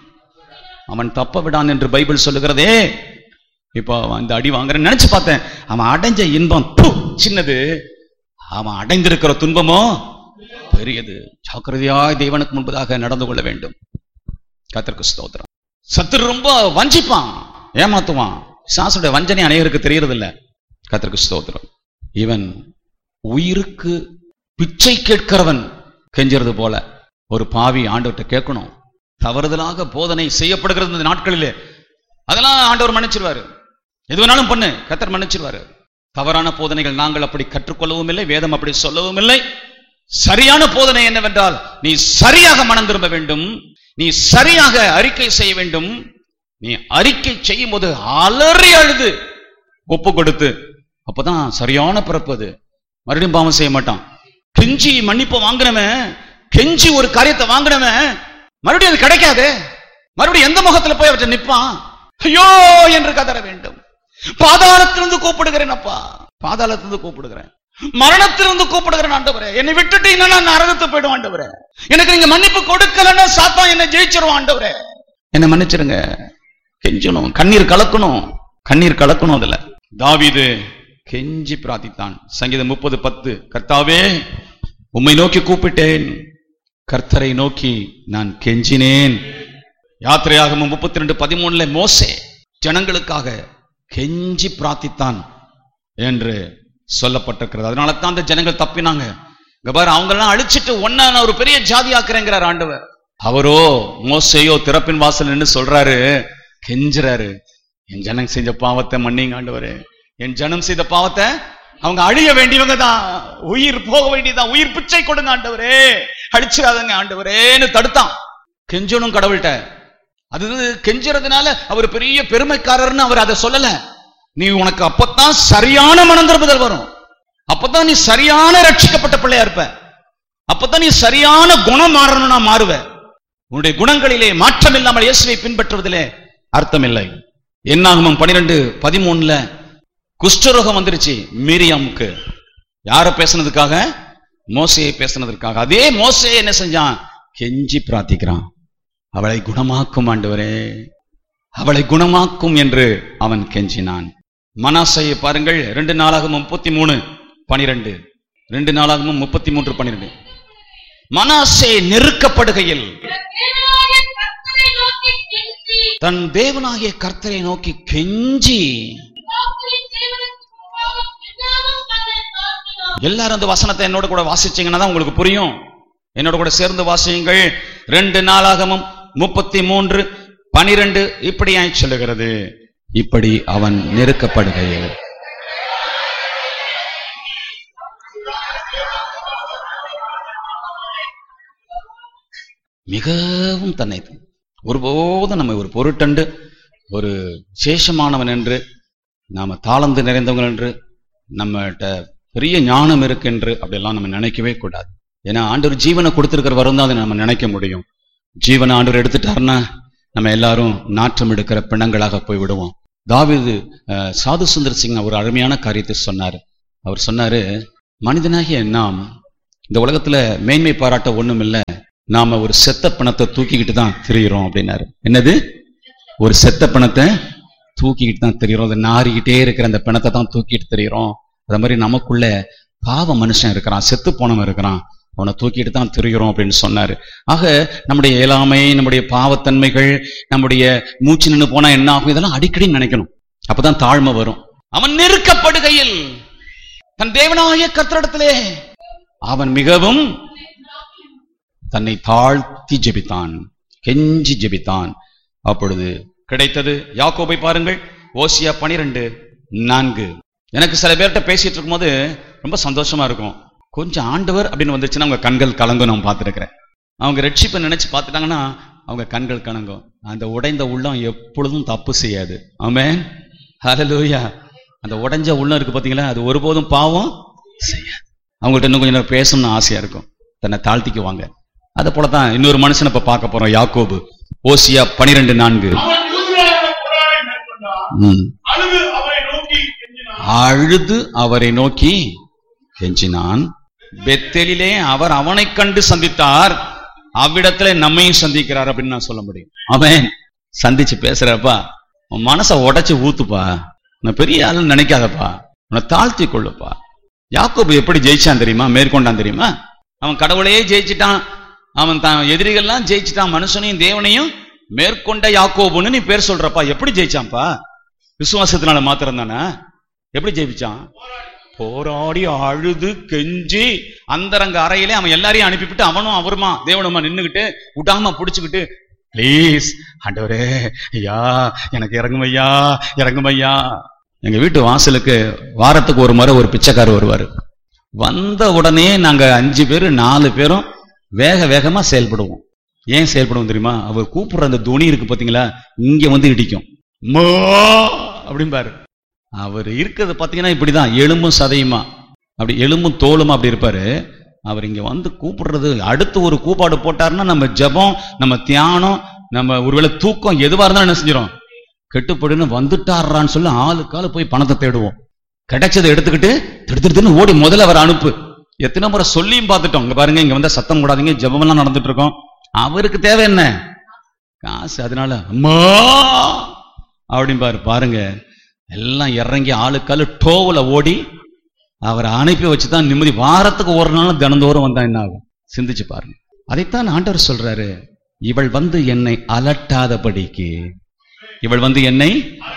அவன் தப்ப விடான் என்று பைபிள் சொல்லுகிறதே இப்போ அவன் இந்த அடி வாங்குறேன்னு நினைச்சு பார்த்தேன் அவன் அடைஞ்ச இன்பம் ப்பு, சின்னது அவன் அடைந்திருக்கிற துன்பமோ பெரியது ஜாக்கிரதையாய் தேவனுக்கு முன்பதாக நடந்து கொள்ள வேண்டும் கத்திற்கு ஸ்தோத்திரம் சத்துரு ரொம்ப வஞ்சிப்பான் ஏமாத்துவான் சாசுடைய வஞ்சனை அநேகருக்கு தெரியறதில்ல கத்திற்கு ஸ்தோத்திரம் இவன் உயிருக்கு பிச்சை கேட்கிறவன் கெஞ்சுறது போல ஒரு பாவி ஆண்டவர்கிட்ட கேட்கணும் தவறுதலாக போதனை செய்யப்படுகிறது இந்த நாட்களிலே அதெல்லாம் ஆண்டவர் மன்னிச்சிருவாரு எது வேணாலும் பண்ணு கத்தர் மன்னிச்சிருவாரு தவறான போதனைகள் நாங்கள் அப்படி கற்றுக்கொள்ளவும் இல்லை வேதம் அப்படி சொல்லவும் இல்லை சரியான போதனை என்னவென்றால் நீ சரியாக மனம் திரும்ப வேண்டும் நீ சரியாக அறிக்கை செய்ய வேண்டும் நீ அறிக்கை செய்யும் போது அலறி அழுது ஒப்பு கொடுத்து அப்பதான் சரியான பிறப்பு அது மறுபடியும் பாவம் செய்ய மாட்டான் கெஞ்சி மன்னிப்பு வாங்கினவன் கெஞ்சி ஒரு காரியத்தை வாங்கினவன் மறுபடியும் அது கிடைக்காது மறுபடியும் எந்த முகத்துல போய் அவற்றை நிப்பான் ஐயோ என்று கதற வேண்டும் பாதாளத்திலிருந்து கூப்பிடுகிறேன் அப்பா பாதாளத்திலிருந்து கூப்பிடுகிறேன் மரணத்திலிருந்து கூப்பிடுகிறேன் ஆண்டவரே என்னை விட்டுட்டு இன்னும் நான் நரகத்து போயிடும் ஆண்டவரே எனக்கு நீங்க மன்னிப்பு கொடுக்கலன்னா சாத்தான் என்னை ஜெயிச்சிருவான் ஆண்டவரே என்னை மன்னிச்சிருங்க கெஞ்சணும் கண்ணீர் கலக்கணும் கண்ணீர் கலக்கணும் அதுல தாவீது கெஞ்சி பிரார்த்தித்தான் சங்கீதம் முப்பது பத்து கர்த்தாவே உம்மை நோக்கி கூப்பிட்டேன் கர்த்தரை நோக்கி நான் கெஞ்சினேன் யாத்திரையாகமம் முப்பத்தி ரெண்டு பதிமூணுல மோசே ஜனங்களுக்காக கெஞ்சி பிரார்த்தித்தான் என்று சொல்லப்பட்டிருக்கிறது அதனால தான் அந்த ஜனங்கள் தப்பினாங்க இங்க பாரு அவங்க எல்லாம் அழிச்சிட்டு ஒன்ன நான் ஒரு பெரிய ஜாதி ஆக்குறேங்கிறார் ஆண்டவர் அவரோ மோசையோ திறப்பின் வாசல் நின்னு சொல்றாரு கெஞ்சுறாரு என் ஜனம் செஞ்ச பாவத்தை மன்னிங்க ஆண்டவரே என் ஜனம் செய்த பாவத்தை அவங்க அழிய வேண்டியவங்க தான் உயிர் போக வேண்டியதான் உயிர் பிச்சை கொடுங்க ஆண்டவரே அழிச்சிடாதங்க ஆண்டவரேன்னு தடுத்தான் கெஞ்சணும் கடவுள்கிட்ட அது கெஞ்சுறதுனால அவர் பெரிய பெருமைக்காரர்னு அவர் அதை சொல்லல நீ உனக்கு அப்பதான் சரியான மனம் திரும்புதல் வரும் அப்பதான் நீ சரியான ரட்சிக்கப்பட்ட பிள்ளையா இருப்ப அப்பதான் நீ சரியான குணம் மாறணும்னா மாறுவ உன்னுடைய குணங்களிலே மாற்றம் இல்லாமல் இயேசுவை பின்பற்றுவதிலே அர்த்தம் இல்லை என்னாகமம் பனிரெண்டு பதிமூணுல குஷ்டரோகம் வந்துருச்சு மீரியாமுக்கு யார பேசுனதுக்காக மோசையை பேசுனதற்காக அதே மோசையை என்ன செஞ்சான் கெஞ்சி பிரார்த்திக்கிறான் அவளை குணமாக்கும் ஆண்டவரே அவளை குணமாக்கும் என்று அவன் கெஞ்சினான் மனாசையை பாருங்கள் ரெண்டு நாளாகவும் முப்பத்தி மூணு பனிரெண்டு ரெண்டு நாளாகவும் முப்பத்தி மூன்று பனிரெண்டு மனாசே நெருக்கப்படுகையில் தேவனாகிய கர்த்தரை நோக்கி கெஞ்சி, தன் தேவனாகிய கர்த்தரை நோக்கி கெஞ்சி பிதாக்களின் தேவனுக்கு முன்பாக பிதாவும் தன்னை தாழ்த்தினார். எல்லாரும் அந்த வசனத்தை என்னோட கூட வாசிச்சீங்கன்னா தான் உங்களுக்கு புரியும் என்னோட கூட சேர்ந்து வாசியுங்கள் ரெண்டு நாளாகமும் முப்பத்தி மூன்று பனிரெண்டு இப்படியாய் சொல்லுகிறது இப்படி அவன் நெருக்கப்படுகையில் மிகவும் தன்னை ஒருபோதும் நம்ம ஒரு பொருட்டண்டு ஒரு சேஷமானவன் என்று நாம தாளந்து நிறைந்தவங்க என்று நம்மகிட்ட பெரிய ஞானம் இருக்குன்று அப்படியெல்லாம் நம்ம நினைக்கவே கூடாது ஏன்னா ஆண்டவர் ஜீவனை கொடுத்திருக்கிற வரும் தான் அதை நம்ம நினைக்க முடியும் ஜீவனை ஆண்டவர் எடுத்துட்டாருன்னா நம்ம எல்லாரும் நாற்றம் எடுக்கிற பிணங்களாக போய் விடுவோம் தாவீது அஹ், சாது சுந்தர் சிங் ஒரு அருமையான காரியத்தை சொன்னார் அவர் சொன்னாரு மனிதனாகிய நாம் இந்த உலகத்துல மேன்மை பாராட்ட ஒண்ணும் இல்ல நாம ஒரு செத்த பணத்தை தூக்கிக்கிட்டு தான் திரியிறோம் அப்படின்னாரு என்னது ஒரு செத்த பணத்தை தூக்கிக்கிட்டு தான் திரியிறோம் அதை நாறிக்கிட்டே இருக்கிற அந்த பிணத்தை தான் தூக்கிட்டு திரியிறோம் அது மாதிரி நமக்குள்ள பாவ மனுஷன் இருக்கிறான் செத்து போனவன் இருக்கிறான் அவனை தூக்கிட்டு தான் திரிகிறோம் அப்படின்னு சொன்னாரு ஆக நம்முடைய இயலாமை நம்முடைய பாவத்தன்மைகள் நம்முடைய மூச்சு நின்று போனா என்ன ஆகும் இதெல்லாம் அடிக்கடி நினைக்கணும் அப்பதான் தாழ்மை வரும் அவன் நெருக்கப்படுகையில் தன் தேவனாகிய கத்திரிடத்திலே அவன் மிகவும் தன்னை தாழ்த்தி ஜெபித்தான் கெஞ்சி ஜெபித்தான் அப்பொழுது கிடைத்தது யாக்கோபை பாருங்கள் ஓசியா பனிரெண்டு நான்கு எனக்கு சில பேர்கிட்ட பேசிட்டு இருக்கும்போது ரொம்ப சந்தோஷமா இருக்கும் கொஞ்சம் ஆண்டவர் அப்படின்னு வந்துச்சுன்னா அவங்க கண்கள் கலங்கும் நான் பார்த்துருக்கிறேன் அவங்க ரட்சிப்பை நினைச்சு பார்த்துட்டாங்கன்னா அவங்க கண்கள் கலங்கும் அந்த உடைந்த உள்ளம் எப்பொழுதும் தப்பு செய்யாது ஆமென் ஹalleluya அந்த உடைஞ்ச உள்ளம் இருக்கு பாத்தீங்களா அது ஒருபோதும் பாவம் செய்யாது அவங்கள்ட்ட இன்னும் கொஞ்சம் நேரம் பேசணும்னு ஆசையா இருக்கும் தன்னை தாழ்த்திக்குவாங்க அதை போல தான் இன்னொரு மனுஷனை இப்ப பார்க்க போறோம் யாக்கோபு ஓசியா பனிரெண்டு நான்கு அவன் யூதராக போராடி மேற்கொண்டான் ம். அழுது அவரை நோக்கி கெஞ்சினான் அழுது அவரை நோக்கி கெஞ்சினான் பெத்தேலிலே அவர் அவனைக் கண்டு சந்தித்தார் அவ்விடத்துல நம்மையும் சந்திக்கிறார் அப்படின்னு நான் சொல்ல முடியும் அவன் சந்திச்சு பேசுறப்பா உன் மனசை உடைச்சு ஊத்துப்பா நான் பெரிய ஆளுன்னு நினைக்காதப்பா உன்னை தாழ்த்தி கொள்ளுப்பா யாக்கோபு எப்படி ஜெயிச்சான் தெரியுமா மேற்கொண்டான் தெரியுமா அவன் கடவுளையே ஜெயிச்சிட்டான் அவன் தான் எதிரிகள்லாம் ஜெயிச்சிட்டான் மனுஷனையும் தேவனையும் மேற்கொண்ட யாக்கோபுன்னு நீ பேர் சொல்றப்பா எப்படி ஜெயிச்சான்ப்பா விசுவாசத்தினால மாத்திரம் தானே எப்படி ஜெயிச்சான் போராடி அழுது கெஞ்சி அந்தரங்க அறையிலே அவன் எல்லாரையும் அனுப்பிவிட்டு அவனும் அவருமா தேவனுமா நின்னுகிட்டு விடாம புடிச்சுக்கிட்டு ப்ளீஸ் ஆண்டவரே ஐயா எனக்கு இறங்கும் ஐயா இறங்கும் ஐயா எங்க வீட்டு வாசலுக்கு வாரத்துக்கு ஒரு முறை ஒரு பிச்சைக்காரர் வருவாரு வந்த உடனே நாங்க அஞ்சு பேர் நாலு பேரும் வேக வேகமா செயல்படுவோம் ஏன் செயல்படுவோம் தெரியுமா அவர் கூப்பிடுற அந்த துணி இருக்கு பாத்தீங்களா இங்க வந்து இடிக்கும் மோ அப்படிம்பாரு அவர் இருக்கிறது பாத்தீங்கன்னா இப்படிதான் எலும்பும் சதையுமா அப்படி எலும்பும் தோலுமா அப்படி இருப்பாரு அவர் இங்க வந்து கூப்பிடுறது அடுத்து ஒரு கூப்பாடு போட்டாருன்னா நம்ம ஜெபம் நம்ம தியானம் நம்ம ஒருவேளை தூக்கம் எதுவா இருந்தாலும் என்ன செஞ்சிடும் கெட்டுப்படுன்னு வந்துட்டாரான்னு சொல்லி ஆளுக்கால போய் பணத்தை தேடுவோம் கிடைச்சதை எடுத்துக்கிட்டு திடு திடுன்னு ஓடி முதல்ல அவர் அனுப்பு எத்தனை முறை சொல்லியும் பார்த்துட்டோம் இங்க பாருங்க இங்க வந்தா சத்தம் கூடாதீங்க ஜெபமெல்லாம் நடந்துட்டு இருக்கோம் அவருக்கு தேவை என்ன காசு அதனால அம்மா அப்படிம்பாரு பாருங்க எல்லாம் இறங்கி ஆளுக்காலு டோவுல ஓடி அவரை அனுப்பி வச்சுதான் நிம்மதி வாரத்துக்கு ஒரு நாள் தினந்தோறும் வந்தா என்ன ஆகும் சிந்திச்சு பாருங்க அதைத்தான் ஆண்டவர் சொல்றாரு இவள் வந்து என்னை அலட்டாதபடிக்கு இவள் வந்து என்னை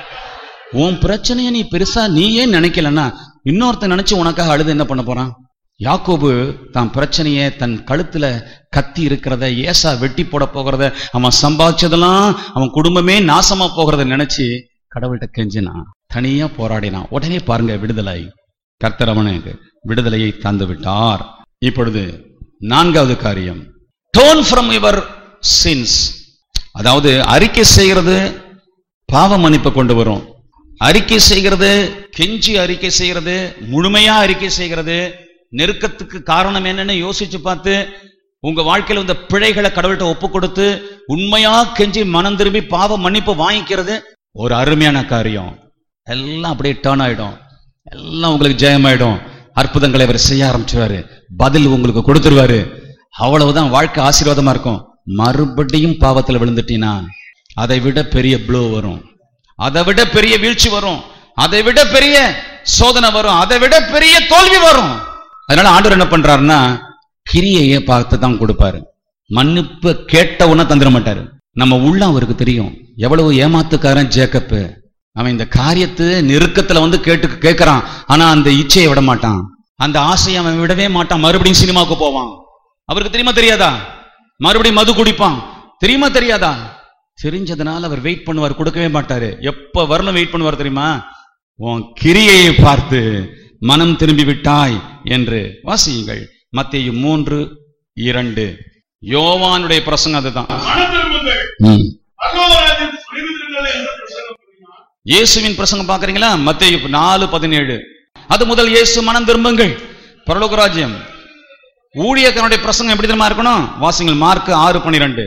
உன் பிரச்சனையை நீ பெருசா நீ ஏன் நினைக்கலன்னா இன்னொருத்தன் நினைச்சு உனக்காக அழுது என்ன பண்ண போறான் யாக்கோபு தான் பிரச்சனையை தன் கழுத்துல கத்தி இருக்கிறத ஏசா வெட்டி போட போகிறத அவன் சம்பாதிச்சதெல்லாம் அவன் குடும்பமே நாசமா போகிறத நினைச்சு கடவுள்கிட்ட கெஞ்சினான் தனியா போராடினான் உடனே பாருங்க விடுதலை கர்த்தர் அவனுக்கு விடுதலையை தந்து விட்டார் இப்பொழுது நான்காவது காரியம் டோன் ஃப்ரம் யுவர் சின்ஸ் அதாவது அறிக்கை செய்கிறது பாவ மன்னிப்பை கொண்டு வரும் அறிக்கை செய்கிறது கெஞ்சி அறிக்கை செய்கிறது முழுமையா அறிக்கை செய்கிறது நெருக்கத்துக்கு காரணம் என்னன்னு யோசிச்சு பார்த்து உங்க வாழ்க்கையில இந்த பிழைகளை கடவுள்கிட்ட ஒப்பு கொடுத்து உண்மையா கெஞ்சி மனம் திரும்பி பாவ மன்னிப்பு வாங்கிக்கிறது ஒரு அருமையான காரியம் எல்லாம் அப்படியே டேர்ன் ஆயிடும் எல்லாம் உங்களுக்கு ஜெயமாயிடும் அற்புதங்களை அவர் செய்ய ஆரம்பிச்சுவாரு பதில் உங்களுக்கு கொடுத்துருவாரு அவ்வளவுதான் வாழ்க்கை ஆசீர்வாதமா இருக்கும் மறுபடியும் பாவத்துல விழுந்துட்டீனா அதை விட பெரிய ப்ளோ வரும் அதை விட பெரிய வீழ்ச்சி வரும் அதை விட பெரிய சோதனை வரும் அதை விட பெரிய தோல்வி வரும் அதனால ஆண்டவர் என்ன பண்றாருன்னா கிரியையை பார்த்து தான் கொடுப்பாரு மன்னிப்பு கேட்ட உடனே தந்துட மாட்டாரு நம்ம உள்ள அவருக்கு தெரியும் எவ்வளவு ஏமாத்துக்காரன் ஜேக்கப்பு அவன் இந்த காரியத்தை நெருக்கத்துல வந்து கேட்டு கேட்கறான் ஆனா அந்த இச்சையை விட மாட்டான் அந்த ஆசையை அவன் விடவே மாட்டான் மறுபடியும் சினிமாவுக்கு போவான் அவருக்கு தெரியுமா தெரியாதா மறுபடியும் மது குடிப்பான் தெரியுமா தெரியாதா தெரிஞ்சதுனால அவர் வெயிட் பண்ணுவார் கொடுக்கவே மாட்டாரு எப்ப வரணும் வெயிட் பண்ணுவார் தெரியுமா உன் கிரியையை பார்த்து மனம் திரும்பி விட்டாய் என்று வாசியுங்கள் மத்தேயு மூன்று இரண்டு யோவானுடைய பிரசங்கம் அதுதான் மனம் திரும்புங்கள் ம். பரலோகராஜ்யம் சமீபத்திருக்கிறது என்று பிரசங்கம் தெரியுமா இயேசுவின் பிரசங்கம் பாக்குறீங்களா மத்தேயு நாலு பதினேழு அது முதல் இயேசு மனம் திரும்புங்கள் பரலோக ராஜ்யம் ஊழியக்காரனுடைய பிரசங்கம் எப்படி தெரியுமா இருக்கணும் வாசிங்கள் மார்க் ஆறு பன்னிரண்டு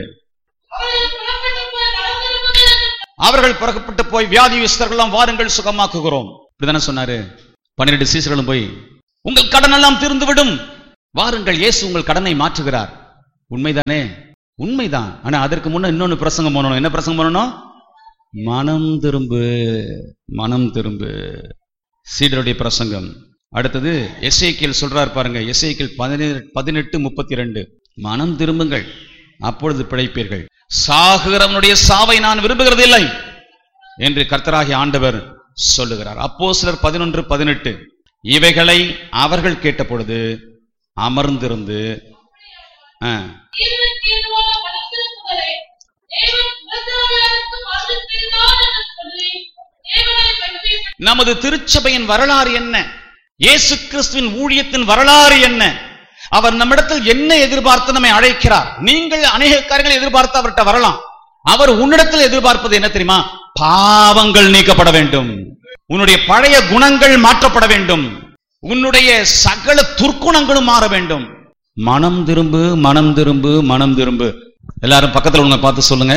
அவர்கள் புறப்பட்டு போய் அவர்கள் புறப்பட்டு போய் கடவுளுக்கு வியாதி விஸ்தர்கள்லாம் வாருங்கள் சுகமாக்குகிறோம் இப்படிதானே சொன்னாரு பன்னிரெண்டு சீசர்களும் போய் உங்கள் கடன் எல்லாம் தீர்ந்து விடும் வாருங்கள் இயேசு உங்கள் கடனை மாற்றுகிறார் உண்மைதானே உண்மைதான் ஆனா அதற்கு முன்ன இன்னொன்னு பிரசங்கம் பண்ணணும் என்ன பிரசங்கம் பண்ணணும் மனம் திரும்பு மனம் திரும்பு சீடருடைய பிரசங்கம் அடுத்தது எஸ்ஐக்கியல் சொல்றார் பாருங்க எஸ்ஐக்கியல் பதினெட்டு பதினெட்டு முப்பத்தி ரெண்டு மனம் திரும்புங்கள் அப்பொழுது பிழைப்பீர்கள் சாகுகிறவனுடைய சாவை நான் விரும்புகிறது இல்லை என்று கர்த்தராகிய ஆண்டவர் சொல்லுகிறார் அப்போ சிலர் பதினொன்று பதினெட்டு இவைகளை அவர்கள் கேட்டபொழுது அமர்ந்திருந்து ஆ, தேவனுக்கு ஏதுவான பலத்திருப்புகளை தேவன் விவசாயிகளுக்கு மருந்து செய்தார் என்று சொல்லி தேவனை பற்றி நமது திருச்சபையின் வரலாறு என்ன இயேசு கிறிஸ்துவின் ஊழியத்தின் வரலாறு என்ன அவர் நம்மிடத்தில் என்ன எதிர்பார்த்து நம்மை அழைக்கிறார் நீங்கள் அநேக காரியங்களை எதிர்பார்த்து அவர்கிட்ட வரலாம் அவர் உன்னிடத்தில் எதிர்பார்ப்பது என்ன தெரியுமா பாவங்கள் நீக்கப்பட வேண்டும் உன்னுடைய பழைய குணங்கள் மாற்றப்பட வேண்டும் உன்னுடைய சகல துர்க்குணங்களும் மாற வேண்டும் மனம் திரும்பு மனம் திரும்பு மனம் திரும்பு எல்லாரும் பக்கத்துல உங்க பார்த்து சொல்லுங்க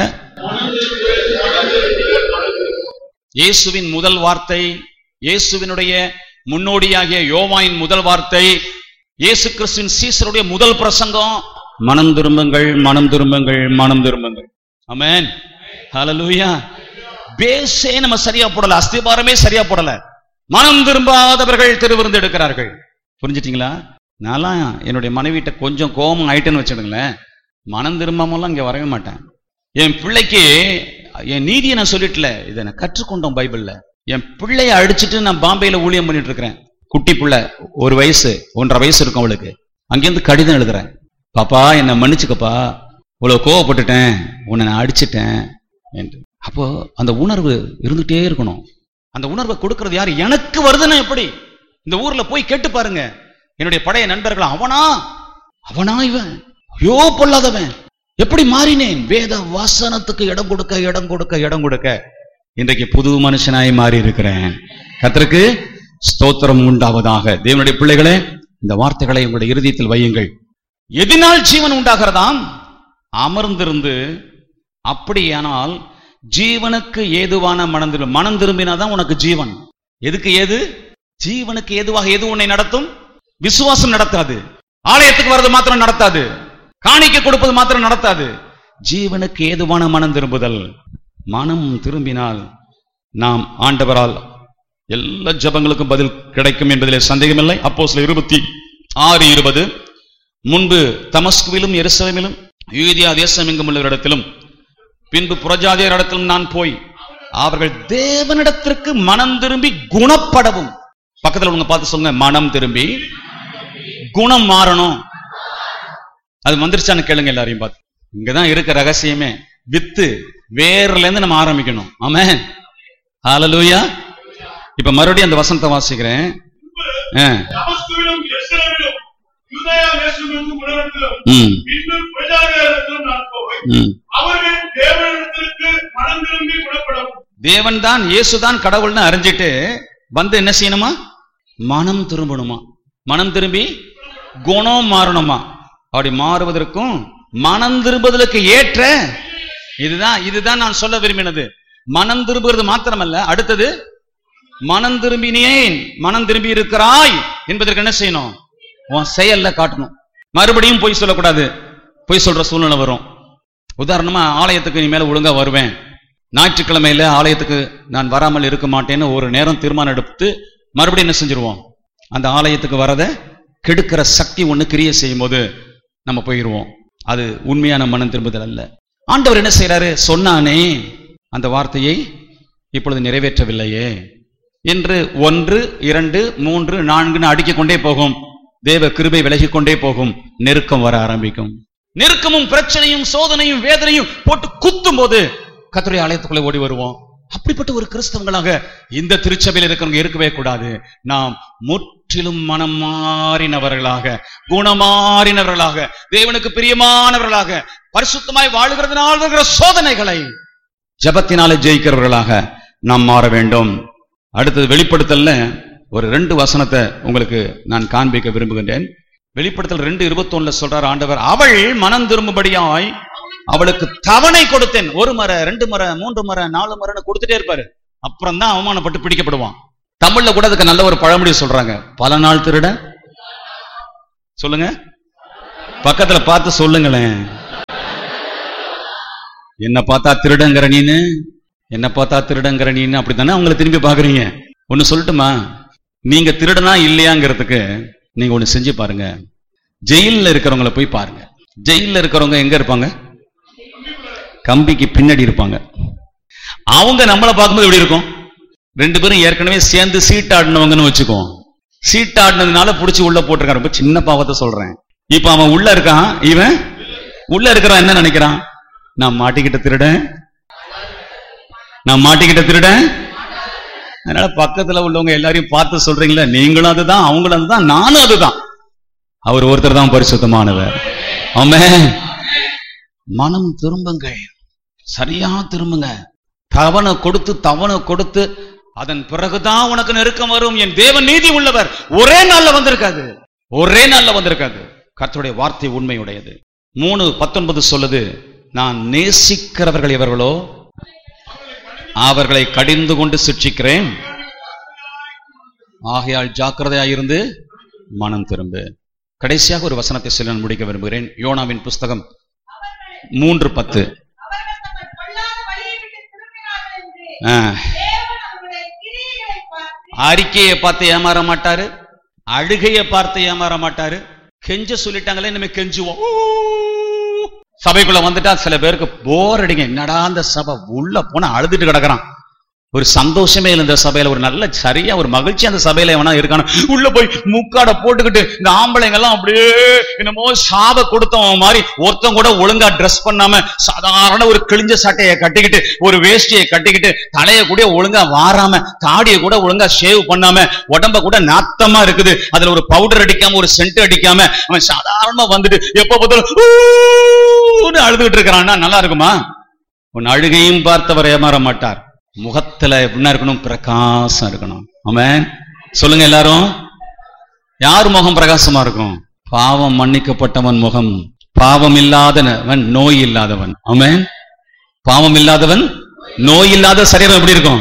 இயேசுவின் முதல் வார்த்தை இயேசுவினுடைய முன்னோடியாகிய யோவாயின் முதல் வார்த்தை இயேசு கிறிஸ்துவின் சீசருடைய முதல் பிரசங்கம் மனம் திரும்புங்கள் மனம் திரும்புங்கள் மனம் திரும்புங்கள் ஆமென் ஹalleluya பேஸே நம்ம சரியா போடல அஸ்திபாரமே சரியா போடல மனம் திரும்பாதவர்கள் திருவிருந்து எடுக்கிறார்கள் புரிஞ்சிட்டீங்களா நான்லாம் என்னுடைய மனைவிட்ட கொஞ்சம் கோபம் ஆயிட்டேன்னு வச்சிடுங்களேன் மனம் திரும்பாமலாம் இங்க வரவே மாட்டேன் என் பிள்ளைக்கு என் நீதியை நான் சொல்லிட்டல இதை நான் கற்றுக்கொண்டோம் பைபிள்ல என் பிள்ளைய அடிச்சிட்டு நான் பாம்பேல ஊழியம் பண்ணிட்டு இருக்கிறேன் குட்டி பிள்ளை ஒரு வயசு ஒன்றரை வயசு இருக்கும் அவளுக்கு அங்கேருந்து கடிதம் எழுதுறேன் பாப்பா என்னை மன்னிச்சுக்கப்பா இவ்வளவு கோவப்பட்டுட்டேன் உன்னை நான் அடிச்சிட்டேன் என்று அப்போ அந்த உணர்வு இருந்துட்டே இருக்கணும் அந்த உணர்வை கொடுக்கறது யாரு எனக்கு வருதுன்னா எப்படி இந்த ஊர்ல போய் கேட்டு பாருங்க என்னுடைய பழைய நண்பர்கள் அவனா அவனா இவன் ஐயோ பொல்லாதவன் எப்படி மாறினேன் வேத வாசனத்துக்கு இடம் கொடுக்க இடம் கொடுக்க இடம் கொடுக்க இன்றைக்கு புது மனுஷனாய் மாறி இருக்கிறேன் கர்த்தருக்கு ஸ்தோத்திரம் உண்டாவதாக தேவனுடைய பிள்ளைகளே இந்த வார்த்தைகளை உங்களுடைய இருதயத்தில் வையுங்கள் எதினால் ஜீவன் உண்டாகிறதாம் அமர்ந்திருந்து அப்படியானால் ஜீவனுக்கு ஏதுவான மனம் திரும்ப மனம் திரும்பினாதான் உனக்கு ஜீவன் எதுக்கு ஏது ஜீவனுக்கு ஏதுவாக எது உன்னை நடத்தும் விசுவாசம் நடத்தாது ஆலயத்துக்கு வர்றது மாத்திரம் நடத்தாது காணிக்கை கொடுப்பது மாத்திரம் நடத்தாது ஜீவனுக்கு ஏதுவான மனம் திரும்புதல் மனம் திரும்பினால் நாம் ஆண்டவரால் எல்லா ஜபங்களுக்கும் பதில் கிடைக்கும் என்பதிலே சந்தேகமில்லை அப்போ சில இருபத்தி ஆறு இருபது முன்பு தமஸ்குவிலும் எருசலேமிலும் யூதியா தேசம் எங்கும் உள்ளவரிடத்திலும் பின்பு புறஜாதியர் இடத்திலும் நான் போய் அவர்கள் தேவனிடத்திற்கு மனம் திரும்பி குணப்படவும் பக்கத்துல உங்க பார்த்து சொல்லுங்க மனம் திரும்பி குணம் மாறணும் அது வந்துருச்சான்னு கேளுங்க எல்லாரையும் பார்த்து இங்கதான் இருக்க ரகசியமே வித்து வேர்ல இருந்து நம்ம ஆரம்பிக்கணும் ஆமென் ஹalleluya இப்ப மறுபடியும் அந்த வசனத்தை வாசிக்கிறேன் ஆ, தமஸ்குவிலும் எருசலேமிலும் யூதேயா தேசம் எங்கும் உள்ளவரிடத்திலும் ம், பின்பு பிரஜாதிகளிடத்திலும் நான் போய் ம். அவர்கள் தேவனிடத்திற்கு மனம் திரும்பி குணப்படவும் தேவன் தான் இயேசுதான் கடவுள்னு அறிஞ்சிட்டு வந்து என்ன செய்யணுமா மனம் திரும்பணுமா மனம் திரும்பி குணம் மாறணுமா அப்படி மாறுவதற்கும் மனம் திரும்புதலுக்கு ஏற்ற இதுதான் இதுதான் நான் சொல்ல விரும்பினது மனம் திரும்புகிறது மாத்திரமல்ல அடுத்தது மனம் திரும்பினேன் மனம் திரும்பி இருக்கிறாய் என்பதற்கு என்ன செய்யணும் உன் செயல்ல காட்டணும் மறுபடியும் பொய் சொல்லக்கூடாது பொய் சொல்ற சூழ்நிலை வரும் உதாரணமா ஆலயத்துக்கு நீ மேல ஒழுங்கா வருவேன் ஞாயிற்றுக்கிழமையில ஆலயத்துக்கு நான் வராமல் இருக்க மாட்டேன்னு ஒரு நேரம் தீர்மானம் எடுத்து மறுபடியும் என்ன செஞ்சிருவோம் அந்த ஆலயத்துக்கு வரதை கெடுக்கிற சக்தி ஒண்ணு கிரியை செய்யும் போது நம்ம போயிடுவோம் அது உண்மையான மனம் திரும்புதல் அல்ல ஆண்டவர் என்ன செய்யறாரு சொன்னானே அந்த வார்த்தையை இப்பொழுது நிறைவேற்றவில்லையே என்று ஒன்று இரண்டு மூன்று நான்குன்னு அடுக்கிக் கொண்டே போகும் தேவ கிருபை விலகிக் கொண்டே போகும் நெருக்கம் வர ஆரம்பிக்கும் நெருக்கமும் பிரச்சனையும் சோதனையும் வேதனையும் போட்டு குத்தும் போது கத்துடைய ஆலயத்துக்குள்ளே ஓடி வருவோம் அப்படிப்பட்ட ஒரு கிறிஸ்தவங்களாக இந்த திருச்சபையில் இருக்கிறவங்க இருக்கவே கூடாது நாம் முற்றிலும் மனம் மாறினவர்களாக குணமாறினவர்களாக தேவனுக்கு பிரியமானவர்களாக பரிசுத்தமாய் வாழுகிறதுனால் வருகிற சோதனைகளை ஜபத்தினாலே ஜெயிக்கிறவர்களாக நாம் மாற வேண்டும் அடுத்தது வெளிப்படுத்தல்ல ஒரு ரெண்டு வசனத்தை உங்களுக்கு நான் காண்பிக்க விரும்புகின்றேன் வெளிப்படுத்தல் ரெண்டு இருபத்தொன்னுல சொல்றார் ஆண்டவர் அவள் மனம் திரும்பும்படியாய் அவளுக்கு தவணை கொடுத்தேன் ஒரு மர ரெண்டு மர மூன்று மர நாலு மரன்னு கொடுத்துட்டே இருப்பாரு அப்புறம் தான் அவமானப்பட்டு பிடிக்கப்படுவான் தமிழ்ல கூட அதுக்கு நல்ல ஒரு பழமொழி சொல்றாங்க பல நாள் திருட சொல்லுங்க பக்கத்துல பார்த்து சொல்லுங்களேன் என்ன பார்த்தா திருடங்கிற நீனு என்ன பார்த்தா திருடங்கிற நீனு அப்படித்தானே அவங்கள திரும்பி பாக்குறீங்க ஒன்னு சொல்லட்டுமா நீங்க திருடனா இல்லையாங்கிறதுக்கு நீங்க ஒண்ணு செஞ்சு பாருங்க ஜெயில்ல இருக்கிறவங்கள போய் பாருங்க ஜெயில்ல இருக்கிறவங்க எங்க இருப்பாங்க கம்பிக்கு பின்னாடி இருப்பாங்க அவங்க நம்மளை பார்க்கும்போது எப்படி இருக்கும் ரெண்டு பேரும் ஏற்கனவே சேர்ந்து சீட்டாடினவங்கன்னு வச்சுக்குவோம் சீட்டாடினதுனால புடிச்சு உள்ள போட்டிருக்கான் ரொம்ப சின்ன பாவத்தை சொல்றேன் இப்ப அவன் உள்ள இருக்கான் இவன் உள்ள இருக்கிறான் என்ன நினைக்கிறான் நான் மாட்டிக்கிட்ட திருடன் நான் மாட்டிக்கிட்ட திருடன் அதனால பக்கத்துல உள்ளவங்க எல்லாரையும் பார்த்து சொல்றீங்களா நீங்களும் அதுதான் அவங்களும் அதுதான் நானும் அதுதான் அவர் ஒருத்தர் தான் பரிசுத்தமானவர் ஆமென் மனம் திரும்புங்கள் சரியா திரும்புங்க தவணை கொடுத்து தவணை கொடுத்து அதன் பிறகுதான் உனக்கு நெருக்கம் வரும் என் தேவன் நீதி உள்ளவர் ஒரே நாள்ல வந்திருக்காது ஒரே நாள்ல வந்திருக்காது கர்த்தருடைய வார்த்தை உண்மையுடையது மூணு பத்தொன்பது சொல்லுது நான் நேசிக்கிறவர்கள் எவர்களோ அவர்களை கடிந்து கொண்டு சிட்சிக்கிறேன் ஆகையால் ஜாக்கிரதையாயிருந்து மனம் திரும்பு கடைசியாக ஒரு வசனத்தை சொல்ல நான் முடிக்க விரும்புகிறேன் யோனாவின் புஸ்தகம் மூன்று பத்து அவர்கள் தங்கள் பொல்லாத வழியை விட்டு திரும்பினார்கள் என்று ஆ, தேவன் அவர்களுடைய கிரியைகளை பார்த்து அறிக்கையை பார்த்து ஏமாற மாட்டாரு அழுகையை பார்த்து ஏமாற மாட்டாரு கெஞ்ச சொல்லிட்டாங்களே இனிமே கெஞ்சுவோம் ஊ. சபைக்குள்ள வந்துட்டா சில பேருக்கு போர் அடிங்க என்னடா அந்த சபை உள்ள போனா அழுதுட்டு கிடக்குறான் ஒரு சந்தோஷமே இல்லை இந்த சபையில ஒரு நல்ல சரியா ஒரு மகிழ்ச்சி அந்த சபையில எவனா இருக்கானு உள்ள போய் முக்காட போட்டுக்கிட்டு இந்த ஆம்பளைங்க எல்லாம் அப்படியே என்னமோ சாப கொடுத்தவன் மாதிரி ஒருத்தன் கூட ஒழுங்கா ட்ரெஸ் பண்ணாம சாதாரண ஒரு கிழிஞ்ச சட்டையை கட்டிக்கிட்டு ஒரு வேஷ்டியை கட்டிக்கிட்டு தலைய கூட ஒழுங்கா வாராம தாடியை கூட ஒழுங்கா ஷேவ் பண்ணாம உடம்ப கூட நாத்தமா இருக்குது அதுல ஒரு பவுடர் அடிக்காம ஒரு சென்ட் அடிக்காம அவன் சாதாரணமா வந்துட்டு எப்ப பார்த்தாலும் ஊன்னு அழுதுகிட்டு இருக்கிறான்னா நல்லா இருக்குமா உன் அழுகையும் பார்த்தவர் ஏமாற மாட்டார் முகத்துல என்ன இருக்கணும் பிரகாசம் இருக்கணும் ஆமென் சொல்லுங்க எல்லாரும் யார் முகம் பிரகாசமா இருக்கும் பாவம் மன்னிக்கப்பட்டவன் முகம் பாவம் இல்லாதவன் நோய் இல்லாதவன் ஆமென் பாவம் இல்லாதவன் நோய் இல்லாத சரீரம் எப்படி இருக்கும்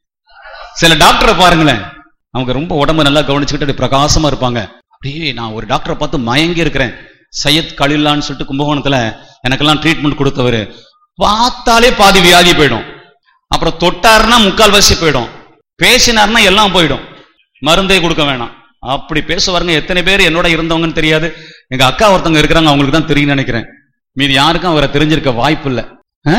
சில டாக்டரை பாருங்களேன் அவங்க ரொம்ப உடம்பு நல்லா கவனிச்சுக்கிட்டு அப்படி பிரகாசமா இருப்பாங்க அப்படியே நான் ஒரு டாக்டரை பார்த்து மயங்கி இருக்கிறேன் சையத் கலில்லான்னு சொல்லிட்டு கும்பகோணத்துல எனக்கெல்லாம் ட்ரீட்மெண்ட் கொடுத்தவர் பார்த்தாலே பாதி வியாதி போயிடும் அப்புறம் தொட்டாருன்னா முக்கால்வாசி போயிடும் பேசினார்னா எல்லாம் போயிடும் மருந்தே கொடுக்க வேணாம் அப்படி பேசுவாருங்க எத்தனை பேர் என்னோட இருந்தவங்கன்னு தெரியாது எங்க அக்கா ஒருத்தவங்க இருக்கிறாங்க அவங்களுக்கு தான் தெரியும் நினைக்கிறேன் மீதி யாருக்கும் அவரை தெரிஞ்சிருக்க வாய்ப்பு இல்லை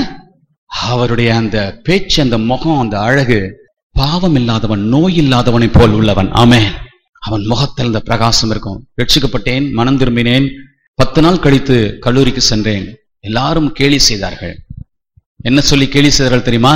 அவருடைய அந்த பேச்சு அந்த முகம் அந்த அழகு பாவம் இல்லாதவன் நோய் இல்லாதவனை போல் உள்ளவன் ஆமே அவன் முகத்தில் அந்த பிரகாசம் இருக்கும் ரட்சிக்கப்பட்டேன் மனம் திரும்பினேன் பத்து நாள் கழித்து கல்லூரிக்கு சென்றேன் எல்லாரும் கேலி செய்தார்கள் என்ன சொல்லி கேலி செய்தார்கள் தெரியுமா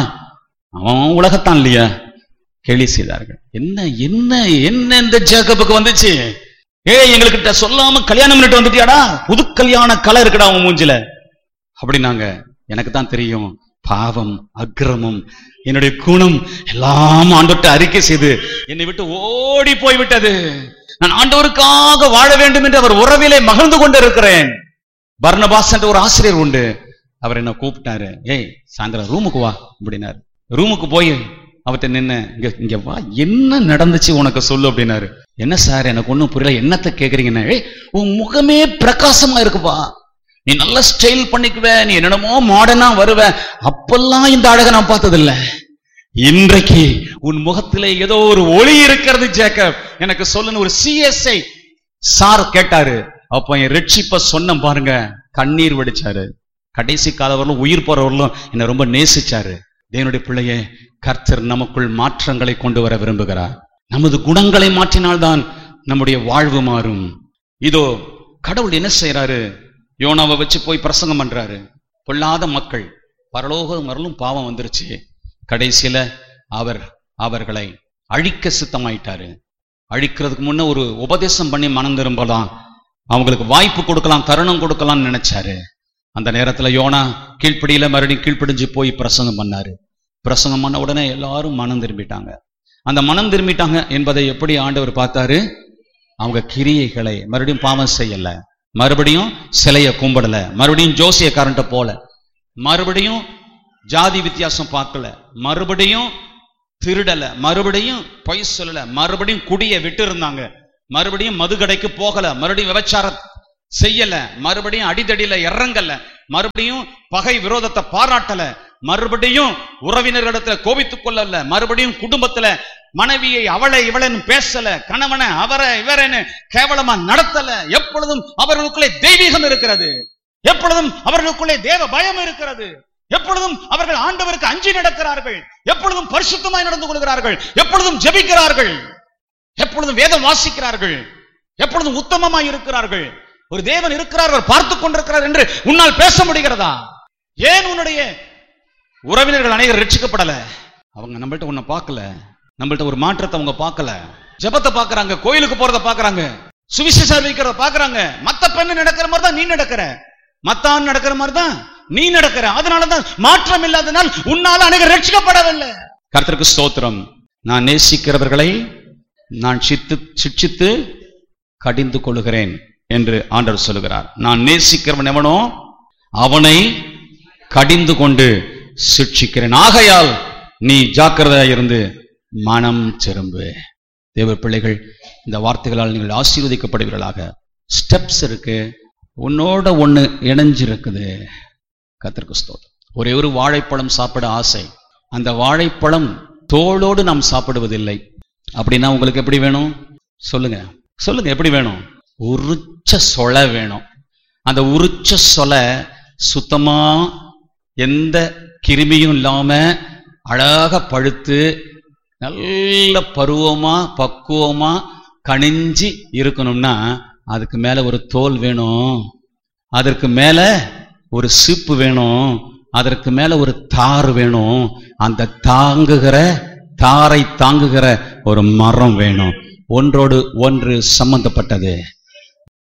அவன் உலகத்தான் இல்லையா கேலி செய்தார்கள் என்ன என்ன என்ன இந்த ஜேக்கப்புக்கு வந்துச்சு ஏய் எங்ககிட்ட சொல்லாம கல்யாணம் பண்ணிட்டு வந்துட்டியாடா புது கல்யாண கலை இருக்குடா அவன் மூஞ்சில அப்படின்னாங்க எனக்கு தான் தெரியும் பாவம் அக்கிரமம் என்னுடைய குணம் எல்லாம் ஆண்டோட்ட அறிக்கை செய்து என்னை விட்டு ஓடி போய் விட்டது நான் ஆண்டவருக்காக வாழ வேண்டும் என்று அவர் உறவிலே மகிழ்ந்து கொண்டிருக்கிறேன் பர்ணபாஸ் என்ற ஒரு ஆசிரியர் உண்டு அவர் என்ன கூப்பிட்டாரு ஏய் சாயந்தரம் ரூமுக்கு வா அப்படின்னாரு ரூமுக்கு போய் அவர்கிட்ட நின்னு இங்க இங்க வா என்ன நடந்துச்சு உனக்கு சொல்லு அப்படின்னாரு என்ன சார் எனக்கு ஒண்ணும் புரியல என்னத்தை கேக்குறீங்கன்னா ஏய் உன் முகமே பிரகாசமா இருக்குப்பா நீ நல்ல ஸ்டைல் பண்ணிக்குவ நீ என்னென்னமோ மாடர்னா வருவ அப்பெல்லாம் இந்த அழகை நான் பார்த்ததில்ல இன்றைக்கு உன் முகத்திலே ஏதோ ஒரு ஒளி இருக்கிறது ஜேக்கப் எனக்கு சொல்லுன்னு ஒரு சிஎஸ்ஐ சார் கேட்டாரு அப்ப என் ரட்சிப்ப சொன்ன பாருங்க கண்ணீர் வடிச்சாரு கடைசி காலவர்களும் உயிர் போறவர்களும் என்னை ரொம்ப நேசிச்சாரு தேவனுடைய பிள்ளையே கர்த்தர் நமக்குள் மாற்றங்களை கொண்டு வர விரும்புகிறார் நமது குணங்களை மாற்றினால்தான் நம்முடைய வாழ்வு மாறும் இதோ கடவுள் என்ன செய்யறாரு யோனாவை வச்சு போய் பிரசங்கம் பண்றாரு பொல்லாத மக்கள் பரலோகம் வரலும் பாவம் வந்துருச்சு கடைசியில அவர் அவர்களை அழிக்க சித்தமாயிட்டாரு அழிக்கிறதுக்கு முன்ன ஒரு உபதேசம் பண்ணி மனம் திரும்பலாம் அவங்களுக்கு வாய்ப்பு கொடுக்கலாம் தருணம் கொடுக்கலாம்னு நினைச்சாரு அந்த நேரத்துல யோனா கீழ்ப்படியில மறுபடியும் கீழ்ப்படிஞ்சு போய் பிரசங்கம் பண்ணாரு பிரசங்கம் பண்ண உடனே எல்லாரும் மனம் திரும்பிட்டாங்க அந்த மனம் திரும்பிட்டாங்க என்பதை எப்படி ஆண்டவர் பார்த்தாரு அவங்க கிரியைகளை மறுபடியும் பாவம் செய்யல மறுபடியும் சிலைய கும்பிடல மறுபடியும் ஜோசியக்காரன்ட்ட போல மறுபடியும் ஜாதி வித்தியாசம் பார்க்கல மறுபடியும் திருடல மறுபடியும் பொய் சொல்லல மறுபடியும் குடிய விட்டு இருந்தாங்க மறுபடியும் மதுக்கடைக்கு போகல மறுபடியும் விபச்சாரம் செய்யல மறுபடியும் அடிதடியில இறங்கல மறுபடியும் பகை விரோதத்தை பாராட்டல மறுபடியும் உறவினர்களிடத்துல கோபித்துக் கொள்ளல மறுபடியும் குடும்பத்துல மனைவியை அவளை இவளன்னு பேசல கணவனை அவரை இவரன்னு கேவலமா நடத்தல எப்பொழுதும் அவர்களுக்குள்ளே தெய்வீகம் இருக்கிறது எப்பொழுதும் அவர்களுக்குள்ளே தேவ பயம் இருக்கிறது எப்பொழுதும் அவர்கள் ஆண்டவருக்கு அஞ்சி நடக்கிறார்கள் எப்பொழுதும் பரிசுத்தமாய் நடந்து கொள்கிறார்கள் எப்பொழுதும் ஜெபிக்கிறார்கள் எப்பொழுதும் வேதம் வாசிக்கிறார்கள் எப்பொழுதும் உத்தமமாய் இருக்கிறார்கள் ஒரு தேவன் இருக்கிறார் அவர் பார்த்துக் கொண்டிருக்கிறார் என்று உன்னால் பேச முடிகிறதா ஏன் உன்னுடைய உறவினர்கள் அனைவரும் ரட்சிக்கப்படல அவங்க நம்மள்ட்ட உன்னை பார்க்கல நம்மள்ட்ட ஒரு மாற்றத்தை அவங்க பார்க்கல ஜெபத்தை பார்க்கறாங்க கோயிலுக்கு போறத பார்க்கறாங்க சுவிசேஷம் அறிவிக்கிறத பார்க்கறாங்க மத்த பெண்ணு நடக்கிற மாதிரி தான் நீ நடக்கிற மத்த ஆண் நடக்கிற மாதிரி தான் நீ நடக்கிற அதனாலதான் மாற்றம் இல்லாதனால் உன்னால அனைவரும் ரட்சிக்கப்படவில்லை கர்த்தருக்கு ஸ்தோத்திரம் நான் நேசிக்கிறவர்களை நான் சித்து சிட்சித்து கடிந்து கொள்கிறேன் என்று ஆண்டவர் சொல்லுகிறார் நான் நேசிக்கிறவன் எவனோ அவனை கடிந்து கொண்டு சிட்சிக்கிறேன் ஆகையால் நீ ஜாக்கிரதையா இருந்து மனம் திரும்பு தேவ பிள்ளைகள் இந்த வார்த்தைகளால் நீங்கள் ஆசீர்வதிக்கப்படுவீர்களாக ஸ்டெப்ஸ் இருக்கு உன்னோட ஒண்ணு இணைஞ்சிருக்குது கத்திற்கு ஸ்தோத்திரம் ஒரே ஒரு வாழைப்பழம் சாப்பிட ஆசை அந்த வாழைப்பழம் தோளோடு நாம் சாப்பிடுவதில்லை அப்படின்னா உங்களுக்கு எப்படி வேணும் சொல்லுங்க சொல்லுங்க எப்படி வேணும் உரிச்ச சொலை வேணும் அந்த உரிச்ச சொலை சுத்தமா எந்த கிருமியும் இல்லாம அழகா பழுத்து நல்ல பருவமா பக்குவமா கணிஞ்சி இருக்கணும்னா அதுக்கு மேல ஒரு தோல் வேணும் அதற்கு மேல ஒரு சீப்பு வேணும் அதற்கு மேல ஒரு தார் வேணும் அந்த தாங்குகிற தாரை தாங்குகிற ஒரு மரம் வேணும் ஒன்றோடு ஒன்று சம்பந்தப்பட்டது